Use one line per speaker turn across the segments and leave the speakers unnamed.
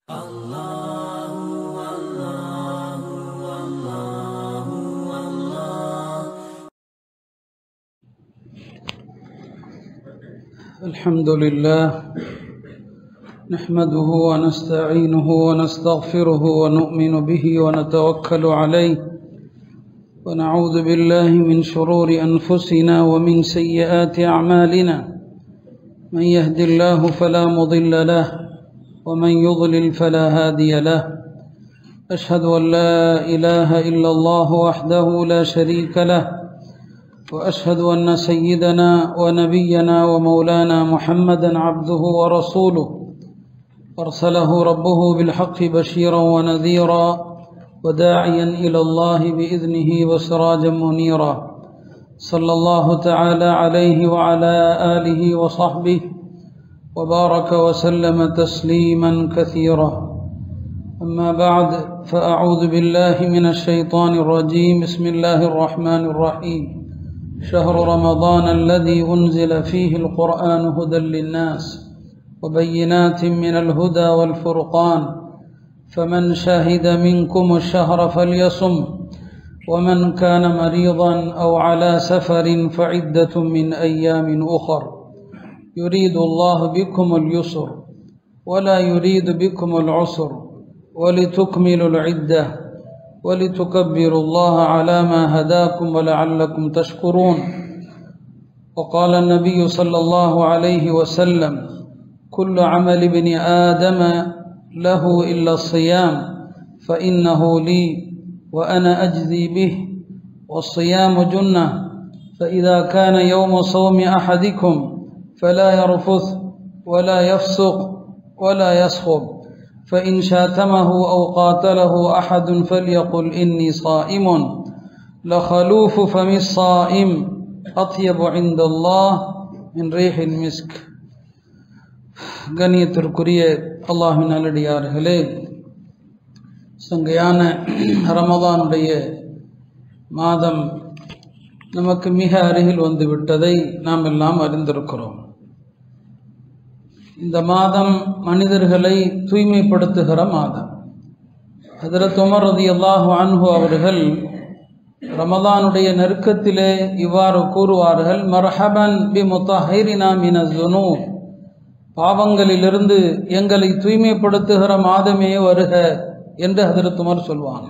الحمد لله نحمده ونستعينه ونستغفره ونؤمن به ونتوكل عليه ونعوذ بالله من شرور أنفسنا ومن سيئات أعمالنا من يهد الله فلا مضل له ومن يضلل فلا هادي له أشهد أن لا إله إلا الله وحده لا شريك له واشهد ان سيدنا ونبينا ومولانا محمدا عبده ورسوله ارسله ربه بالحق بشيرا ونذيرا وداعيا الى الله باذنه وسراجا منيرا صلى الله تعالى عليه وعلى اله وصحبه وبارك وسلم تسليما كثيرا اما بعد فاعوذ بالله من الشيطان الرجيم بسم الله الرحمن الرحيم شهر رمضان الذي أنزل فيه القرآن هدى للناس وبينات من الهدى والفرقان فمن شهد منكم الشهر فليصم ومن كان مريضا أو على سفر فعدة من أيام أخر يريد الله بكم اليسر ولا يريد بكم العسر ولتكملوا العده ولتكبروا الله على ما هداكم ولعلكم تشكرون وقال النبي صلى الله عليه وسلم كل عمل ابن آدم له إلا الصيام فإنه لي وأنا أجزي به والصيام جنة فإذا كان يوم صوم أحدكم فلا يرفث ولا يفسق ولا يسخب فإن شاتمه أو قاتله أحد فليقل إني صائم لخلوف فم الصائم أطيب عند الله من ريح المسك கண்ணியத்திற்குரிய அல்லாஹின் நல்லடியார்களே சங்கையான ரமதானுடைய மாதம் நமக்கு மிக அருகில் வந்து விட்டதை நாம் எல்லாம் அறிந்திருக்கிறோம் இந்த மாதம் மனிதர்களை தூய்மைப்படுத்துகிற மாதம் ஹதரத் உமர் ரதி அல்லாஹு அன்ஹு அவர்கள் ரமதானுடைய நெருக்கத்திலே இவ்வாறு கூறுவார்கள் மர்ஹபன் பி முத்தஹிரினா மின ஜுனூ பாவங்களிலிருந்து எங்களை தூய்மைப்படுத்துகிற மாதமே வருக என்று ஹதரத் உமர் சொல்வாங்க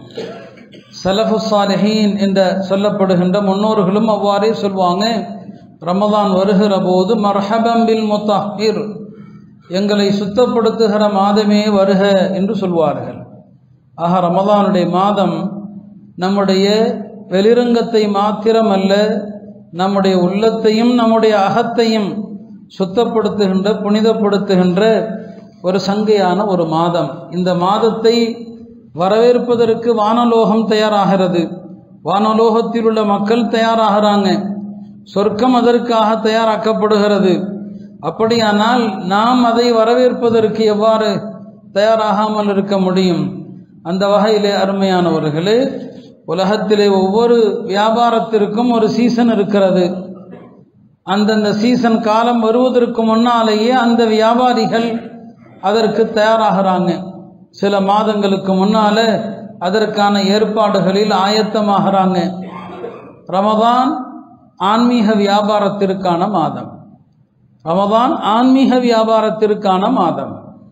சலஃபு சாலிஹீன் என்ற சொல்லப்படுகின்ற முன்னோர்களும் அவ்வாறே சொல்வாங்க ரமதான் வருகிற போது மர்ஹபம் பில் முத்தஹிர் எங்களை சுத்தப்படுத்துகிற மாதமே வருக என்று சொல்வார்கள் ஆக ரமதானுடைய மாதம் நம்முடைய வெளிரங்கத்தை மாத்திரமல்ல நம்முடைய உள்ளத்தையும் நம்முடைய அகத்தையும் சுத்தப்படுத்துகின்ற புனிதப்படுத்துகின்ற ஒரு சங்கையான ஒரு மாதம் இந்த மாதத்தை வரவேற்பதற்கு வானலோகம் தயாராகிறது வானலோகத்தில் உள்ள மக்கள் தயாராகிறாங்க சொர்க்கம் அதற்காக தயாராக்கப்படுகிறது அப்படியானால் நாம் அதை வரவேற்பதற்கு எவ்வாறு தயாராகாமல் இருக்க முடியும் அந்த வகையிலே அருமையானவர்களே உலகத்திலே ஒவ்வொரு வியாபாரத்திற்கும் ஒரு சீசன் இருக்கிறது அந்தந்த சீசன் காலம் வருவதற்கு முன்னாலேயே அந்த வியாபாரிகள் அதற்கு தயாராகிறாங்க சில மாதங்களுக்கு முன்னால அதற்கான ஏற்பாடுகளில் ஆயத்தமாகறாங்க ரமதான் ஆன்மீக வியாபாரத்திற்கான மாதம் ரமதான் ஆன்மீக வியாபாரத்திற்கான மாதம்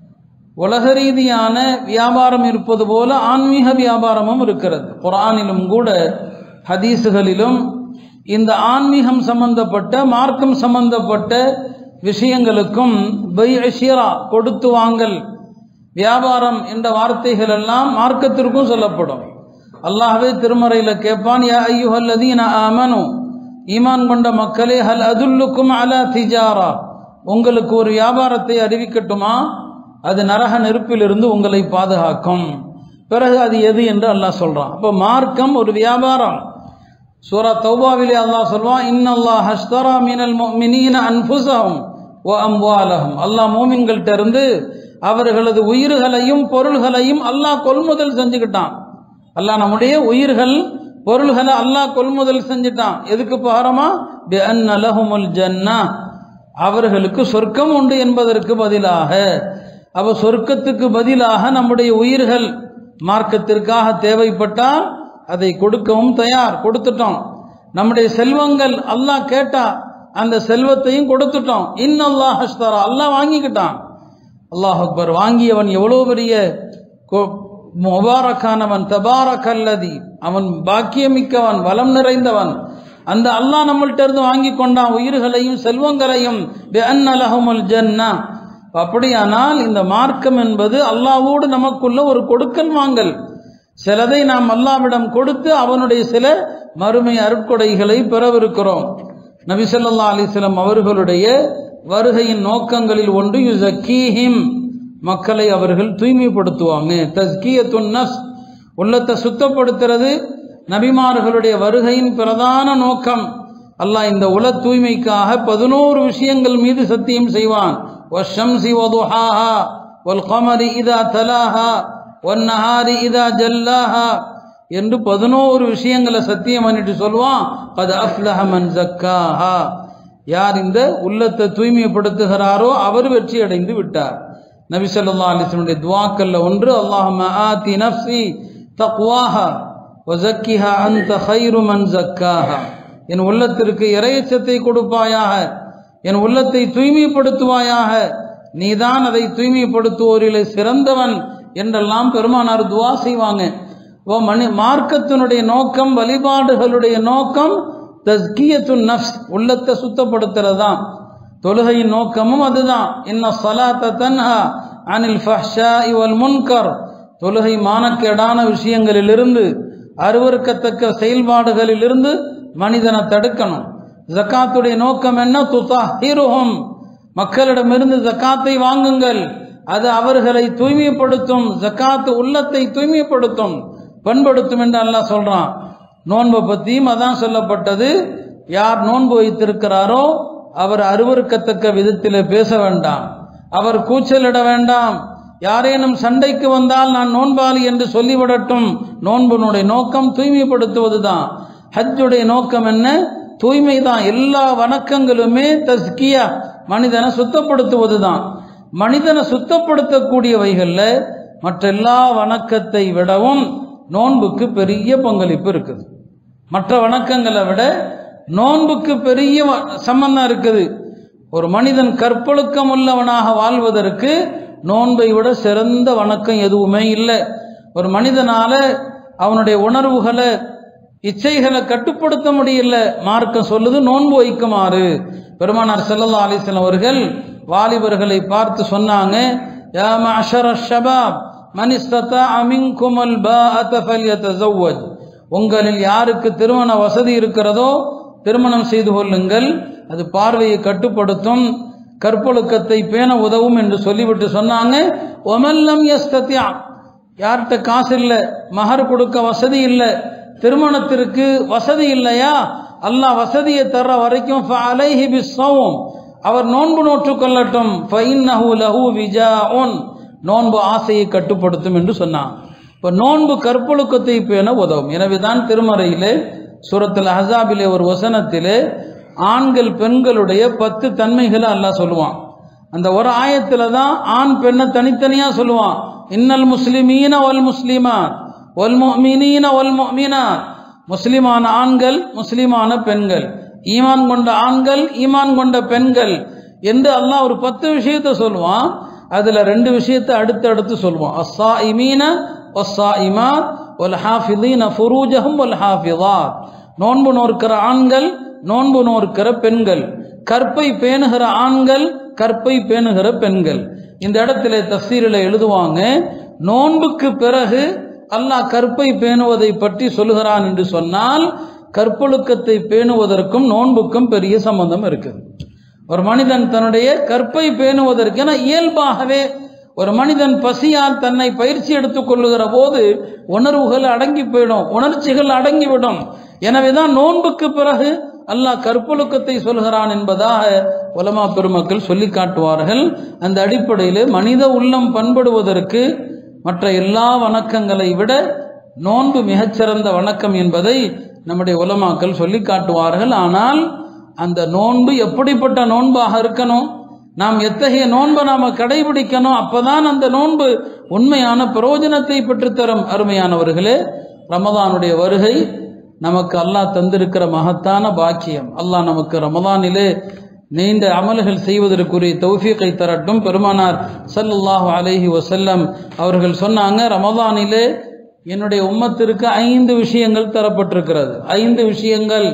உலக ரீதியான வியாபாரம் இருப்பது போல ஆன்மீக வியாபாரமும் இருக்கிறது குரானிலும் கூட ஹதீஸுகளிலும் இந்த ஆன்மீகம் சம்பந்தப்பட்ட மார்க்கம் சம்பந்தப்பட்ட விஷயங்களுக்கும் பைஷிரா கொடுத்து வாங்கல் வியாபாரம் என்ற வார்த்தைகள் எல்லாம் மார்க்கத்திற்கும் சொல்லப்படும் அல்லாஹவே திருமறையில் கேட்பான் யா ஐயுஹல்லதீன ஆமனு ஈமான் கொண்ட மக்களே ஹல் அதுல்லுக்கும் அலா திஜாரா உங்களுக்கு ஒரு வியாபாரத்தை அறிவிக்கட்டுமா அது நரக நெருப்பிலிருந்து உங்களை பாதுகாக்கும் பிறகு அது எது என்று அல்லாஹ் சொல்றான் அப்போ மார்க்கம் ஒரு வியாபாரம் சூரா தௌபாவிலே அல்லாஹ் சொல்வான் இன்னல்லாஹ் ஹஸ்தரா மினல் முஃமினீன அன்ஃபுஸஹும் வ அம்வாலஹும் அல்லாஹ் மூமின்கள்ட்ட இருந்து அவர்களது உயிர்களையும் பொருள்களையும் அல்லாஹ் கொள்முதல் செஞ்சுக்கிட்டான் அல்லாஹ் நம்முடைய உயிர்கள் பொருள்களை அல்லாஹ் கொள்முதல் செஞ்சிட்டான் எதுக்கு பாரமா பி அன்னலஹுமுல் ஜன்னா அவர்களுக்கு சொர்க்கம் உண்டு என்பதற்கு பதிலாக அவ சொர்க்கத்துக்கு பதிலாக நம்முடைய உயிர்கள் மார்க்கத்திற்காக தேவைப்பட்டால் அதை கொடுக்கவும் தயார் கொடுத்துட்டோம் நம்முடைய செல்வங்கள் அல்லாஹ் கேட்டா அந்த செல்வத்தையும் கொடுத்துட்டோம் இன்னல்லாஹ் அஷ்தரா அல்லாஹ் வாங்கிக்கிட்டான் அல்லாஹ் அக்பர் வாங்கியவன் எவ்வளோ பெரிய கொ- முபாரக்கானவன் தபாரக் அல்லதி அவன் பாக்கியமிக்கவன் வளம் நிறைந்தவன் அந்த அல்லாஹ் நம்மள்ட்ட இருந்து வாங்கி கொண்டான் உயிர்களையும் செல்வங்களையும் லஹுமுல் ஜன்னா அப்படியானால் இந்த மார்க்கம் என்பது அல்லாஹ்வோடு நமக்குள்ள ஒரு கொடுக்கல் வாங்கல் சிலதை நாம் அல்லாவிடம் கொடுத்து அவனுடைய சில மறுமை அருட்கொடைகளை பெறவிருக்கிறோம் நபி ஸல்லல்லாஹு அலைஹி வஸல்லம் அவர்களுடைய வருகையின் நோக்கங்களில் ஒன்று யுஸக்கீஹிம் மக்களை அவர்கள் தூய்மைப்படுத்துவாங்க தஸ்கியத்துன் நஃப்ஸ் உள்ளத்தை சுத்தப்படுத்துறது நபிமார்களுடைய வருகையின் பிரதான நோக்கம் அல்லாஹ் இந்த உல தூய்மைக்காக பதினோரு விஷயங்கள் மீது சத்தியம் செய்வான் வஷம்சி வதுஹாஹா வல் கமரி இதா தலாஹா வன்னஹாரி இதா ஜல்லாஹா என்று பதினோரு விஷயங்களை சத்தியம் பண்ணிட்டு சொல்லுவான் அது அஃப்லஹ மன் ஜக்காஹா யார் இந்த உள்ளத்தை தூய்மைப்படுத்துகிறாரோ அவர் வெற்றி அடைந்து விட்டார் நபி ஸல்லல்லாஹு அலைஹி வஸல்லம் துஆக்கல்ல ஒன்று அல்லாஹும்ம ஆதி நஃப்ஸி தக்வாஹா வஸக்கிஹா அன்த கைரு மன் ஜக்காஹா என் உள்ளத்திற்கு இறையச்சத்தை கொடுப்பாயாக என் உள்ளத்தை தூய்மைப்படுத்துவாயாக நீதான் அதை தூய்மைப்படுத்துவோரிலே சிறந்தவன் என்றெல்லாம் பெருமானார் துவா செய்வாங்க ஓ மனி மார்க்கத்தினுடைய நோக்கம் வழிபாடுகளுடைய நோக்கம் தஸ்கியத்துன் நஃப்ஸ் உள்ளத்தை சுத்தப்படுத்துறதுதான் தொழுகையின் நோக்கமும் அதுதான் இன்ன ஸலாத்த தன்ஹா அனில் ஃபஹ்ஷாஇ வல் முன்கர் தொழுகை மானக்கேடான விஷயங்களிலிருந்து அருவருக்கத்தக்க செயல்பாடுகளிலிருந்து மனிதனை தடுக்கணும் ஜக்காத்துடைய நோக்கம் என்ன துதாஹிருஹும் மக்களிடமிருந்து ஜக்காத்தை வாங்குங்கள் அது அவர்களை தூய்மைப்படுத்தும் ஜக்காத்து உள்ளத்தை தூய்மைப்படுத்தும் பண்படுத்தும் என்று அல்லாஹ் சொல்றான் நோன்பை பற்றியும் அதான் சொல்லப்பட்டது யார் நோன்பு வைத்திருக்கிறாரோ அவர் அருவருக்கத்தக்க விதத்தில் பேச வேண்டாம் அவர் கூச்சலிட வேண்டாம் யாரேனும் சண்டைக்கு வந்தால் நான் நோன்பாளி என்று சொல்லிவிடட்டும் நோன்புனுடைய நோக்கம் தூய்மைப்படுத்துவதுதான் ஹஜ்ஜுடைய நோக்கம் என்ன தூய்மை தான் எல்லா வணக்கங்களுமே தஸ்கியா மனிதனை சுத்தப்படுத்துவதுதான் மனிதனை சுத்தப்படுத்தக்கூடியவைகள்ல மற்ற எல்லா வணக்கத்தை விடவும் நோன்புக்கு பெரிய பங்களிப்பு இருக்குது மற்ற வணக்கங்களை விட நோன்புக்கு பெரிய வ- சம்பந்தம் இருக்குது ஒரு மனிதன் கற்பொழுக்கம் உள்ளவனாக வாழ்வதற்கு நோன்பை விட சிறந்த வணக்கம் எதுவுமே இல்லை ஒரு மனிதனால அவனுடைய உணர்வுகளை இச்சைகளை கட்டுப்படுத்த முடியல மார்க்கம் சொல்லுது நோன்பு வைக்குமாறு பெருமானார் ஸல்லல்லாஹு அலைஹி வஸல்லம் அவர்கள் வாலிபர்களை பார்த்து சொன்னாங்க யா மஅஷர ஷபாப் மன் இஸ்ததாஅ மின்குமுல் பாஅத ஃபல்யதஸவ்வஜ் உங்களில் யாருக்கு திருமண வசதி இருக்கிறதோ திருமணம் செய்து கொள்ளுங்கள் அது பார்வையை கட்டுப்படுத்தும் கற்பொழுக்கத்தை பேண உதவும் என்று சொல்லிவிட்டு சொன்னாங்க ஒமல்லம் யஸ்தத்யா யார்கிட்ட காசு இல்லை மகர் கொடுக்க வசதி இல்லை திருமணத்திற்கு வசதி இல்லையா அல்லாஹ் வசதியை தர்ற வரைக்கும் ஃபஅலைஹி பிஸ்ஸௌம் அவர் நோன்பு நோற்றுக் கொள்ளட்டும் ஃபஇன்னஹு லஹு விஜாஉன் நோன்பு ஆசையை கட்டுப்படுத்தும் என்று சொன்னான் இப்போ நோன்பு கற்பொழுக்கத்தை பேண உதவும் எனவேதான் திருமறையிலே சூரத்துல் அஹ்ஸாபிலே ஒரு வசனத்திலே ஆண்கள் பெண்களுடைய பத்து தன்மைகளை அல்லாஹ் சொல்லுவான் அந்த ஒரு ஆயத்துல தான் ஆண் பெண்ணை தனித்தனியா சொல்லுவான் இன்னல் முஸ்லிமீன வல் முஸ்லிமாத் வல் முஃமினீன வல் முஃமினாத் முஸ்லிமான ஆண்கள் முஸ்லிமான பெண்கள் ஈமான் கொண்ட ஆண்கள் ஈமான் கொண்ட பெண்கள் என்று அல்லாஹ் ஒரு பத்து விஷயத்தை சொல்லுவான் அதுல ரெண்டு விஷயத்தை அடுத்து அடுத்து சொல்லுவான் அஸ்ஸா இமீன ஒஸ்ஸா இமாத் ஒல் ஹாஃபிதீன ஃபுரூஜஹும் ஒல் ஹாஃபிதாத் நோன்பு நோற்கிற ஆண்கள் நோன்பு நோற்கிற பெண்கள் கற்பை பேணுகிற ஆண்கள் கற்பை பேணுகிற பெண்கள் இந்த இடத்துல தஃசீரில் எழுதுவாங்க நோன்புக்கு பிறகு அல்லாஹ் கற்பை பேணுவதை பற்றி சொல்லுகிறான் என்று சொன்னால் கற்பொழுக்கத்தை பேணுவதற்கும் நோன்புக்கும் பெரிய சம்பந்தம் இருக்குது ஒரு மனிதன் தன்னுடைய கற்பை பேணுவதற்கு என இயல்பாகவே ஒரு மனிதன் பசியால் தன்னை பயிற்சி எடுத்துக் கொள்ளுகிற போது உணர்வுகள் அடங்கி போயிடும் உணர்ச்சிகள் அடங்கிவிடும் எனவேதான் நோன்புக்கு பிறகு அல்லாஹ் கற்பொழுக்கத்தை சொல்கிறான் என்பதாக உலமா பெருமக்கள் சொல்லி காட்டுவார்கள் அந்த அடிப்படையில் மனித உள்ளம் பண்படுவதற்கு மற்ற எல்லா வணக்கங்களை விட நோன்பு மிகச்சிறந்த வணக்கம் என்பதை நம்முடைய உலமாக்கள் சொல்லி காட்டுவார்கள் ஆனால் அந்த நோன்பு எப்படிப்பட்ட நோன்பாக இருக்கணும் நாம் எத்தகைய நோன்பை நாம கடைபிடிக்கணும் அப்பதான் அந்த நோன்பு உண்மையான பிரயோஜனத்தை பெற்றுத்தரும் அருமையானவர்களே ரமதானுடைய வருகை நமக்கு அல்லாஹ் தந்திருக்கிற மகத்தான பாக்கியம் அல்லாஹ் நமக்கு ரமதானிலே நீண்ட அமல்கள் செய்வதற்குரிய தௌஃபீக்கை தரட்டும் பெருமானார் ஸல்லல்லாஹு அலைஹி வஸல்லம் அவர்கள் சொன்னாங்க ரமதானிலே என்னுடைய உம்மத்திற்கு ஐந்து விஷயங்கள் தரப்பட்டிருக்கிறது ஐந்து விஷயங்கள்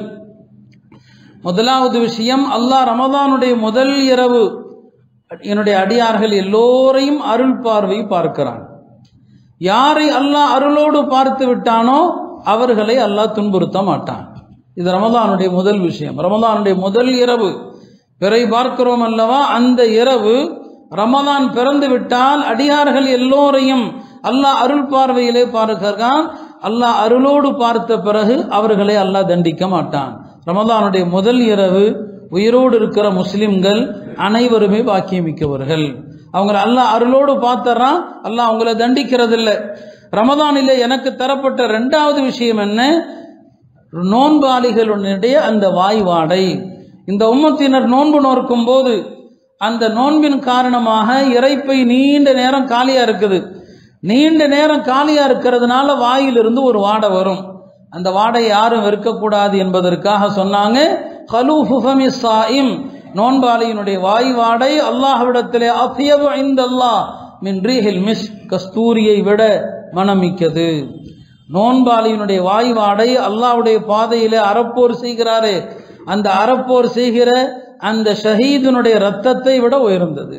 முதலாவது விஷயம் அல்லாஹ் ரமதானுடைய முதல் இரவு என்னுடைய அடியார்கள் எல்லோரையும் அருள் பார்வை பார்க்கிறான் யாரை அல்லாஹ் அருளோடு பார்த்து விட்டானோ அவர்களை அல்லாஹ் துன்புறுத்த மாட்டான் இது ரமதானுடைய முதல் விஷயம் ரமதானுடைய முதல் இரவு பிறை பார்க்கிறோம் அல்லவா அந்த இரவு ரமதான் பிறந்து விட்டால் அடியார்கள் எல்லோரையும் அல்லாஹ் அருள் பார்வையிலே பார்க்கிறான் அல்லாஹ் அருளோடு பார்த்த பிறகு அவர்களை அல்லாஹ் தண்டிக்க மாட்டான் ரமதானுடைய முதல் இரவு உயிரோடு இருக்கிற முஸ்லிம்கள் அனைவருமே பாக்கியமிக்கவர்கள் அவங்கள அல்லாஹ் அருளோடு பார்த்தறான் அல்லாஹ் அவங்கள தண்டிக்கிறது இல்லை ரமதானிலே எனக்கு தரப்பட்ட ரெண்டாவது விஷயம் என்ன நோன்பாளிகளுடைய அந்த வாய் வாடை இந்த உம்மத்தினர் நோன்பு நோக்கும் போது அந்த நோன்பின் காரணமாக இறைப்பை நீண்ட நேரம் காலியா இருக்குது நீண்ட நேரம் காலியா இருக்கிறதுனால வாயிலிருந்து ஒரு வாடை வரும் அந்த வாடை யாரும் வெறுக்கக்கூடாது என்பதற்காக சொன்னாங்க ஹலூஃபுஃபமி சாயிம் நோன்பாளியினுடைய வாய் வாடை அல்லாஹ்விடத்திலே அஃபியபு இந்தல்லாஹ் மின் ரீஹில் மிஸ் கஸ்தூரியை விட மனமிக்கது நோன்பாளியினுடைய வாய் வாடை அல்லாஹ்வுடைய பாதையிலே அறப்போர் செய்கிறாரே அந்த அறப்போர் செய்கிற அந்த ஷஹீதினுடைய ரத்தத்தை விட உயர்ந்தது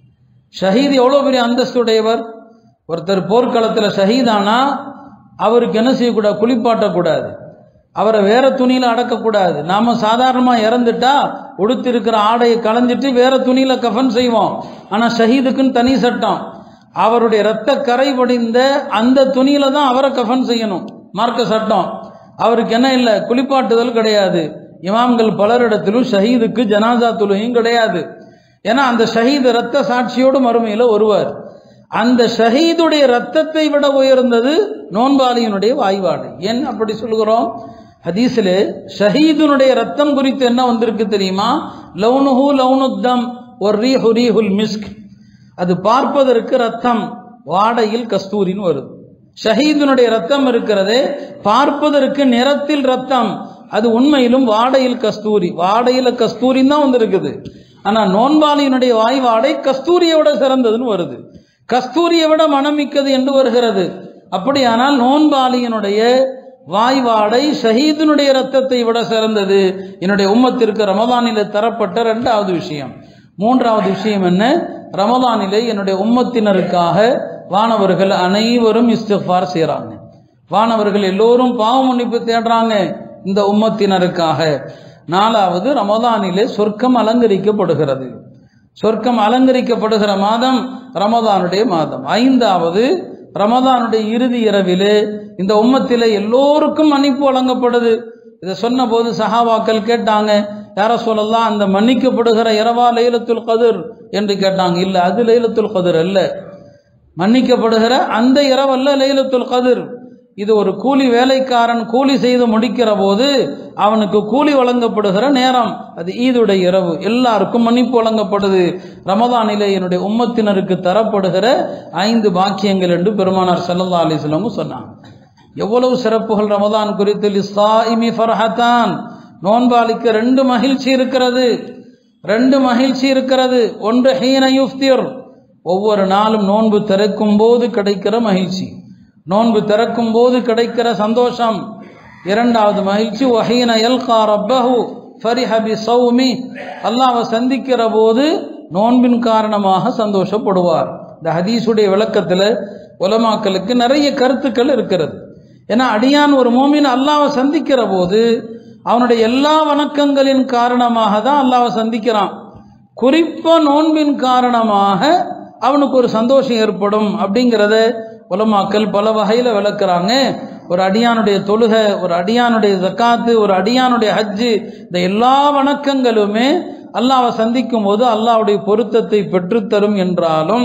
ஷஹீத் எவ்வளோ பெரிய அந்தஸ்துடையவர் ஒருத்தர் போர்க்களத்தில் ஷஹீதானா அவருக்கு என்ன செய்யக்கூடாது குளிப்பாட்டக்கூடாது அவரை வேற துணியில அடக்கக்கூடாது நாம சாதாரணமா இறந்துட்டா உடுத்திருக்கிற ஆடையை களைஞ்சிட்டு வேற துணியில கஃன் செய்வோம் ஆனா ஷஹீதுக்குன்னு தனி சட்டம் அவருடைய இரத்த கரை படிந்த அந்த துணியில தான் அவரை கஃன் செய்யணும் மார்க்க சட்டம் அவருக்கு என்ன இல்லை குளிப்பாட்டுதல் கிடையாது இமாம்கள் பலரிடத்திலும் ஷஹீதுக்கு ஜனாசா தொழுகையும் கிடையாது ஏன்னா அந்த ஷஹீத் இரத்த சாட்சியோடு மறுமையில வருவார் அந்த ஷஹீதுடைய ரத்தத்தை விட உயர்ந்தது நோன்பாளியினுடைய வாய்வாடு ஏன் அப்படி சொல்கிறோம் ஹதீஸிலே ஷஹீதுனுடைய ரத்தம் குறித்து என்ன வந்திருக்கு தெரியுமா லவுனுஹு லவுனுத்தம் ஒரு ரீஹு ரீஹுல் மிஸ்க் அது பார்ப்பதற்கு ரத்தம் வாடையில் கஸ்தூரின்னு வருது ஷஹீதுனுடைய ரத்தம் இருக்கிறதே பார்ப்பதற்கு நிறத்தில் ரத்தம் அது உண்மையிலும் வாடையில் கஸ்தூரி வாடையில கஸ்தூரின்னு தான் வந்திருக்குது ஆனா நோன்பாளியினுடைய வாய் வாடை கஸ்தூரியை விட சிறந்ததுன்னு வருது கஸ்தூரியை விட மனமிக்கது என்று வருகிறது அப்படியானால் நோன்பாளியினுடைய வாய் வாடை ஷஹீதினுடைய ரத்தத்தை விட சிறந்தது என்னுடைய உம்மத்திற்கு ரமதானிலே தரப்பட்ட ரெண்டாவது விஷயம் மூன்றாவது விஷயம் என்ன ரமதானிலே என்னுடைய உம்மத்தினருக்காக வானவர்கள் அனைவரும் இஸ்திஃபார் செய்கிறாங்க வானவர்கள் எல்லோரும் பாவ மன்னிப்பு தேடுறாங்க இந்த உம்மத்தினருக்காக நாலாவது ரமதானிலே சொர்க்கம் அலங்கரிக்கப்படுகிறது சொர்க்கம் அலங்கரிக்கப்படுகிற மாதம் ரமதானுடைய மாதம் ஐந்தாவது ரமதானுடைய இறுதி இரவிலே இந்த உம்மத்திலே எல்லோருக்கும் மன்னிப்பு வழங்கப்படுது இதை சொன்ன போது சஹாபாக்கள் கேட்டாங்க யார சொல்லலாம் அந்த மன்னிக்கப்படுகிற இரவா லைலத்துல் கதிர் என்று கேட்டாங்க இல்லை அது லைலத்துல் கதிர் அல்ல மன்னிக்கப்படுகிற அந்த இரவல்ல லைலத்துல் கதிர் இது ஒரு கூலி வேலைக்காரன் கூலி செய்து முடிக்கிற போது அவனுக்கு கூலி வழங்கப்படுகிற நேரம் அது ஈதுடைய இரவு எல்லாருக்கும் மன்னிப்பு வழங்கப்படுது ரமதானிலே என்னுடைய உம்மத்தினருக்கு தரப்படுகிற ஐந்து பாக்கியங்கள் என்று பெருமானார் சல்லல்லா அலிஸ்லமும் சொன்னாங்க எவ்வளவு சிறப்புகள் ரமதான் குறித்து லிஸ்ஸாயிமி ஃபர்ஹத்தான் நோன்பாளிக்கு ரெண்டு மகிழ்ச்சி இருக்கிறது ரெண்டு மகிழ்ச்சி இருக்கிறது ஒன்று ஹீன யுஃப்திர் ஒவ்வொரு நாளும் நோன்பு திறக்கும் போது கிடைக்கிற மகிழ்ச்சி நோன்பு திறக்கும் போது கிடைக்கிற சந்தோஷம் இரண்டாவது மகிழ்ச்சி வஹீன எல்கா ரப்பஹு ஃபரிஹபி சௌமி அல்லாஹ்வை சந்திக்கிற போது நோன்பின் காரணமாக சந்தோஷப்படுவார் இந்த ஹதீஸுடைய விளக்கத்தில் உலமாக்களுக்கு நிறைய கருத்துக்கள் இருக்கிறது ஏன்னா அடியான் ஒரு மோமின் அல்லாஹ்வை சந்திக்கிற போது அவனுடைய எல்லா வணக்கங்களின் காரணமாக தான் அல்லாஹ்வை சந்திக்கிறான் குறிப்பா நோன்பின் காரணமாக அவனுக்கு ஒரு சந்தோஷம் ஏற்படும் அப்படிங்கிறத உலமாக்கள் பல வகையில் விளக்குறாங்க ஒரு அடியானுடைய தொழுகை ஒரு அடியானுடைய ஜக்காத்து ஒரு அடியானுடைய ஹஜ்ஜு இந்த எல்லா வணக்கங்களுமே அல்லாவை சந்திக்கும் போது அல்லாவுடைய பொருத்தத்தை பெற்றுத்தரும் என்றாலும்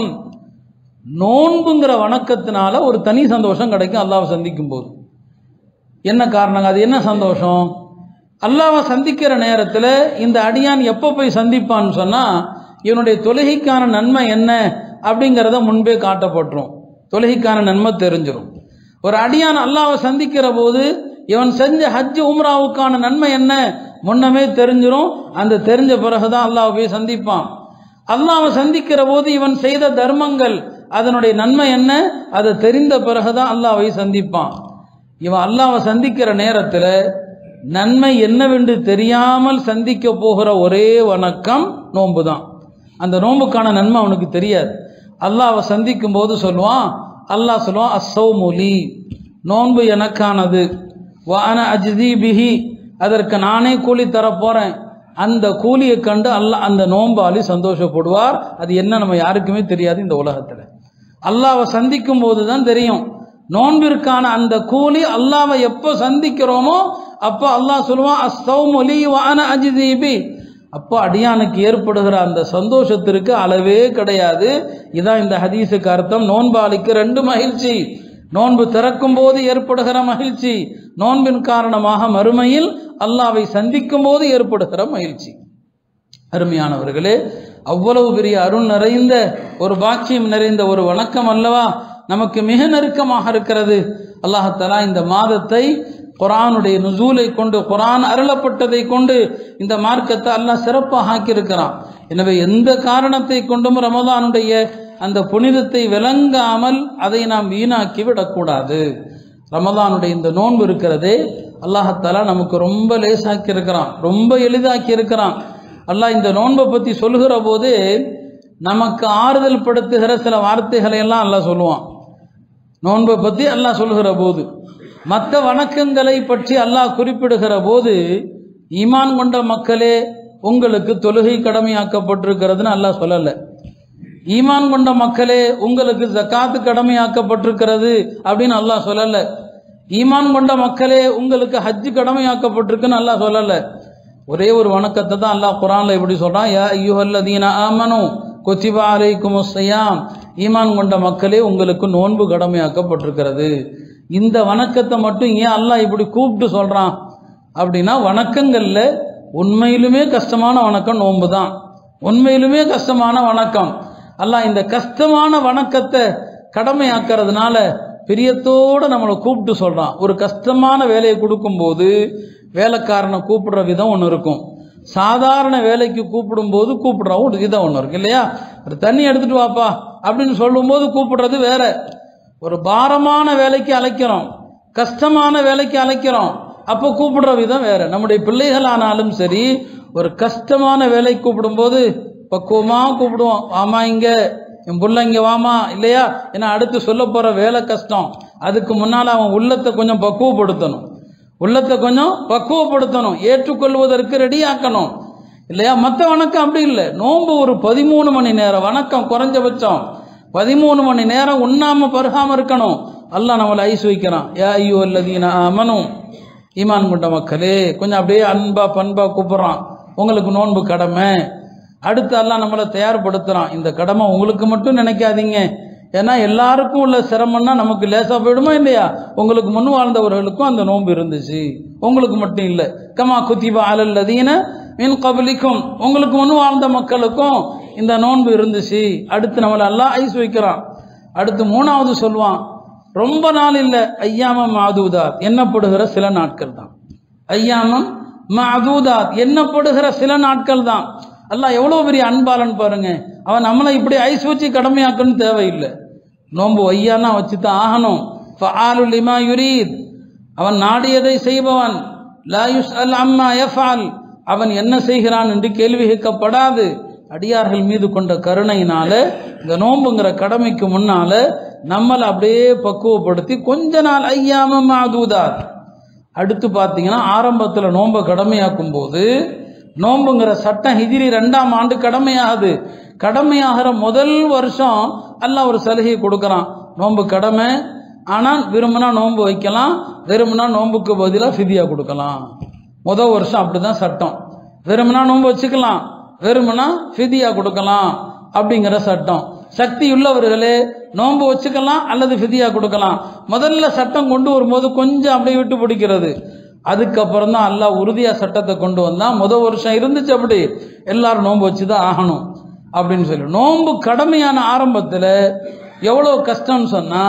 நோன்புங்கிற வணக்கத்தினால ஒரு தனி சந்தோஷம் கிடைக்கும் அல்லாவை சந்திக்கும் போது என்ன காரணங்க அது என்ன சந்தோஷம் அல்லாவை சந்திக்கிற நேரத்தில் இந்த அடியான் எப்போ போய் சந்திப்பான்னு சொன்னால் இவனுடைய தொழுகைக்கான நன்மை என்ன அப்படிங்கிறத முன்பே காட்டப்பட்டுரும் தொழுகைக்கான நன்மை தெரிஞ்சிடும் ஒரு அடியான் அல்லாவை சந்திக்கிற போது இவன் செஞ்ச ஹஜ் உம்ராவுக்கான நன்மை என்ன முன்னமே தெரிஞ்சிரும் அந்த தெரிஞ்ச பிறகுதான் அல்லாஹ் போய் சந்திப்பான் அல்லாவை சந்திக்கிற போது இவன் செய்த தர்மங்கள் அதனுடைய நன்மை என்ன அதை தெரிந்த பிறகுதான் அல்லாவை சந்திப்பான் இவன் அல்லாவை சந்திக்கிற நேரத்தில் நன்மை என்னவென்று தெரியாமல் சந்திக்க போகிற ஒரே வணக்கம் நோன்பு தான் அந்த நோன்புக்கான நன்மை அவனுக்கு தெரியாது அல்லாவை சந்திக்கும் போது சொல்லுவான் அல்லாஹ் சொல்லுவான் அசௌமுலி நோன்பு எனக்கானது வான அஜ்தி பிஹி அதற்கு நானே கூலி தரப் போறேன் அந்த கூலியை கண்டு அல்லாஹ் அந்த நோம்பாளி சந்தோஷப்படுவார் அது என்ன நம்ம யாருக்குமே தெரியாது இந்த உலகத்தில் அல்லாவை சந்திக்கும் போது தான் தெரியும் நோன்பிற்கான அந்த கூலி அல்லாவை எப்போ சந்திக்கிறோமோ அப்போ அல்லாஹ் சொல்லுவான் அஸ்தௌமொலி வான அஜிதீபி அப்போ அடியானுக்கு ஏற்படுகிற அந்த சந்தோஷத்திற்கு அளவே கிடையாது இதான் இந்த ஹதீஸுக்கு அர்த்தம் நோன்பாளிக்கு ரெண்டு மகிழ்ச்சி நோன்பு திறக்கும் போது ஏற்படுகிற மகிழ்ச்சி நோன்பின் காரணமாக மறுமையில் அல்லாவை சந்திக்கும் போது ஏற்படுகிற மகிழ்ச்சி அருமையானவர்களே அவ்வளவு பெரிய அருள் நிறைந்த ஒரு பாக்கியம் நிறைந்த ஒரு வணக்கம் அல்லவா நமக்கு மிக நெருக்கமாக இருக்கிறது அல்லாஹாலா இந்த மாதத்தை குரானுடைய நுசூலை கொண்டு குரான் அருளப்பட்டதை கொண்டு இந்த மார்க்கத்தை அல்லாஹ் சிறப்பாக ஆக்கியிருக்கிறான் எனவே எந்த காரணத்தை கொண்டும் ரமதானுடைய அந்த புனிதத்தை விளங்காமல் அதை நாம் வீணாக்கி விடக்கூடாது ரமதானுடைய இந்த நோன்பு இருக்கிறதே அல்லாஹத்தாலா நமக்கு ரொம்ப லேசாக்கி இருக்கிறான் ரொம்ப எளிதாக்கி இருக்கிறான் அல்லாஹ் இந்த நோன்பை பற்றி சொல்லுகிற போது நமக்கு ஆறுதல் படுத்துகிற சில வார்த்தைகளை எல்லாம் அல்லாஹ் சொல்லுவான் நோன்பை பற்றி அல்லாஹ் சொல்லுகிற போது மற்ற வணக்கங்களை பற்றி அல்லாஹ் குறிப்பிடுகிற போது ஈமான் கொண்ட மக்களே உங்களுக்கு தொழுகை கடமையாக்கப்பட்டிருக்கிறதுன்னு அல்லாஹ் சொல்லலை ஈமான் கொண்ட மக்களே உங்களுக்கு ஜக்காத்து கடமையாக்கப்பட்டிருக்கிறது அப்படின்னு அல்லாஹ் சொல்லலை ஈமான் கொண்ட மக்களே உங்களுக்கு ஹஜ்ஜு கடமையாக்கப்பட்டிருக்குன்னு அல்லாஹ் சொல்லலை ஒரே ஒரு வணக்கத்தை தான் அல்லாஹ் குரான்ல இப்படி சொல்றான் யா ஐயுஹல்லதீன ஆமனு கொத்திபா அலைக்கும் ஸியாம் ஈமான் கொண்ட மக்களே உங்களுக்கு நோன்பு கடமையாக்கப்பட்டிருக்கிறது இந்த வணக்கத்தை மட்டும் ஏன் அல்லாஹ் இப்படி கூப்பிட்டு சொல்றான் அப்படின்னா வணக்கங்கள்ல உண்மையிலுமே கஷ்டமான வணக்கம் நோன்பு தான் உண்மையிலுமே கஷ்டமான வணக்கம் அல்லாஹ் இந்த கஷ்டமான வணக்கத்தை கடமையாக்கிறதுனால பிரியத்தோடு நம்மளை கூப்பிட்டு சொல்றான் ஒரு கஷ்டமான வேலையை கொடுக்கும்போது வேலைக்காரனை கூப்பிடுற விதம் ஒன்று இருக்கும் சாதாரண வேலைக்கு கூப்பிடும்போது கூப்பிடுற ஒரு விதம் ஒன்று இருக்கு இல்லையா ஒரு தண்ணி எடுத்துட்டு வாப்பா அப்படின்னு சொல்லும்போது கூப்பிடுறது வேற ஒரு பாரமான வேலைக்கு அழைக்கிறோம் கஷ்டமான வேலைக்கு அழைக்கிறோம் அப்போ கூப்பிடுற விதம் வேற நம்முடைய பிள்ளைகள் ஆனாலும் சரி ஒரு கஷ்டமான வேலைக்கு கூப்பிடும்போது பக்குவமா கூப்பிடுவோம் வாமா இங்க என் புள்ள இங்க வாமா இல்லையா ஏன்னா அடுத்து சொல்ல போற வேலை கஷ்டம் அதுக்கு முன்னால அவன் உள்ளத்தை கொஞ்சம் பக்குவப்படுத்தணும் உள்ளத்தை கொஞ்சம் பக்குவப்படுத்தணும் ஏற்றுக்கொள்வதற்கு ரெடி ஆக்கணும் இல்லையா மற்ற வணக்கம் அப்படி இல்லை நோன்பு ஒரு பதிமூணு மணி நேரம் வணக்கம் குறைஞ்சபட்சம் பதிமூணு மணி நேரம் உண்ணாம பருகாம இருக்கணும் அல்லாஹ் நம்மளை ஐஸ் வைக்கிறான் யா ஐயோ அல்லதீன ஆமனும் ஈமான் கொண்ட மக்களே கொஞ்சம் அப்படியே அன்பா பண்பா கூப்பிடுறான் உங்களுக்கு நோன்பு கடமை அடுத்து அல்லாஹ் நம்மளை தயார்படுத்துறான் இந்த கடமை உங்களுக்கு மட்டும் நினைக்காதீங்க ஏன்னா எல்லாருக்கும் உள்ள சிரமம்னா நமக்கு லேசா போயிடுமா இல்லையா உங்களுக்கு முன் வாழ்ந்தவர்களுக்கும் அந்த நோன்பு இருந்துச்சு உங்களுக்கு மட்டும் இல்லை கமா குத்திபா அலல்லதீன மின் கபலிக்கும் உங்களுக்கு முன் வாழ்ந்த மக்களுக்கும் இந்த நோன்பு இருந்துச்சு அடுத்து நம்மளை எல்லாம் ஐஸ் வைக்கிறான் அடுத்து மூணாவது சொல்லுவான் ரொம்ப நாள் இல்லை ஐயாம மாதூதாத் எண்ணப்படுகிற சில நாட்கள் தான் ஐயாமம் மாதூதாத் எண்ணப்படுகிற சில நாட்கள் தான் அல்லாஹ் எவ்வளவு பெரிய அன்பாளன் பாருங்க அவன் நம்மளை இப்படி ஐஸ் வச்சு கடமையாக்கணும்னு தேவையில்லை நோன்பு ஐயானா வச்சு தான் ஆகணும் ஃபஆலு லிமா யுரீத் அவன் நாடியதை செய்பவன் லா யுஸ்அல் அம்மா யஃபால் அவன் என்ன செய்கிறான் என்று கேள்வி கேட்கப்படாது அடியார்கள் மீது கொண்ட கருணையினால இந்த நோன்புங்கிற கடமைக்கு முன்னால நம்மளை அப்படியே பக்குவப்படுத்தி கொஞ்ச நாள் ஐயாம மாதூதாத் அடுத்து பார்த்தீங்கன்னா ஆரம்பத்தில் நோன்பை கடமையாக்கும் போது நோன்புங்கிற சட்டம் ஹிஜ்ரி ரெண்டாம் ஆண்டு கடமையாகுது கடமையாகிற முதல் வருஷம் அல்லாஹ் ஒரு சலுகை கொடுக்குறான் நோன்பு கடமை ஆனால் விரும்பினா நோன்பு வைக்கலாம் விரும்பினா நோன்புக்கு பதிலாக ஃபிதியா கொடுக்கலாம் முதல் வருஷம் அப்படிதான் சட்டம் விரும்பினா நோன்பு வச்சுக்கலாம் விரும்பினா ஃபிதியா கொடுக்கலாம் அப்படிங்கிற சட்டம் சக்தி உள்ளவர்களே நோன்பு வச்சுக்கலாம் அல்லது ஃபிதியா கொடுக்கலாம் முதல்ல சட்டம் கொண்டு வரும்போது கொஞ்சம் அப்படியே விட்டு பிடிக்கிறது அதுக்கப்புறம் தான் அல்லாஹ் உறுதியா சட்டத்தை கொண்டு வந்தான் முத வருஷம் இருந்துச்சு அப்படி எல்லாரும் நோன்பு வச்சு தான் ஆகணும் அப்படின்னு சொல்லி நோன்பு கடமையான ஆரம்பத்தில் எவ்வளோ கஷ்டம்னு சொன்னா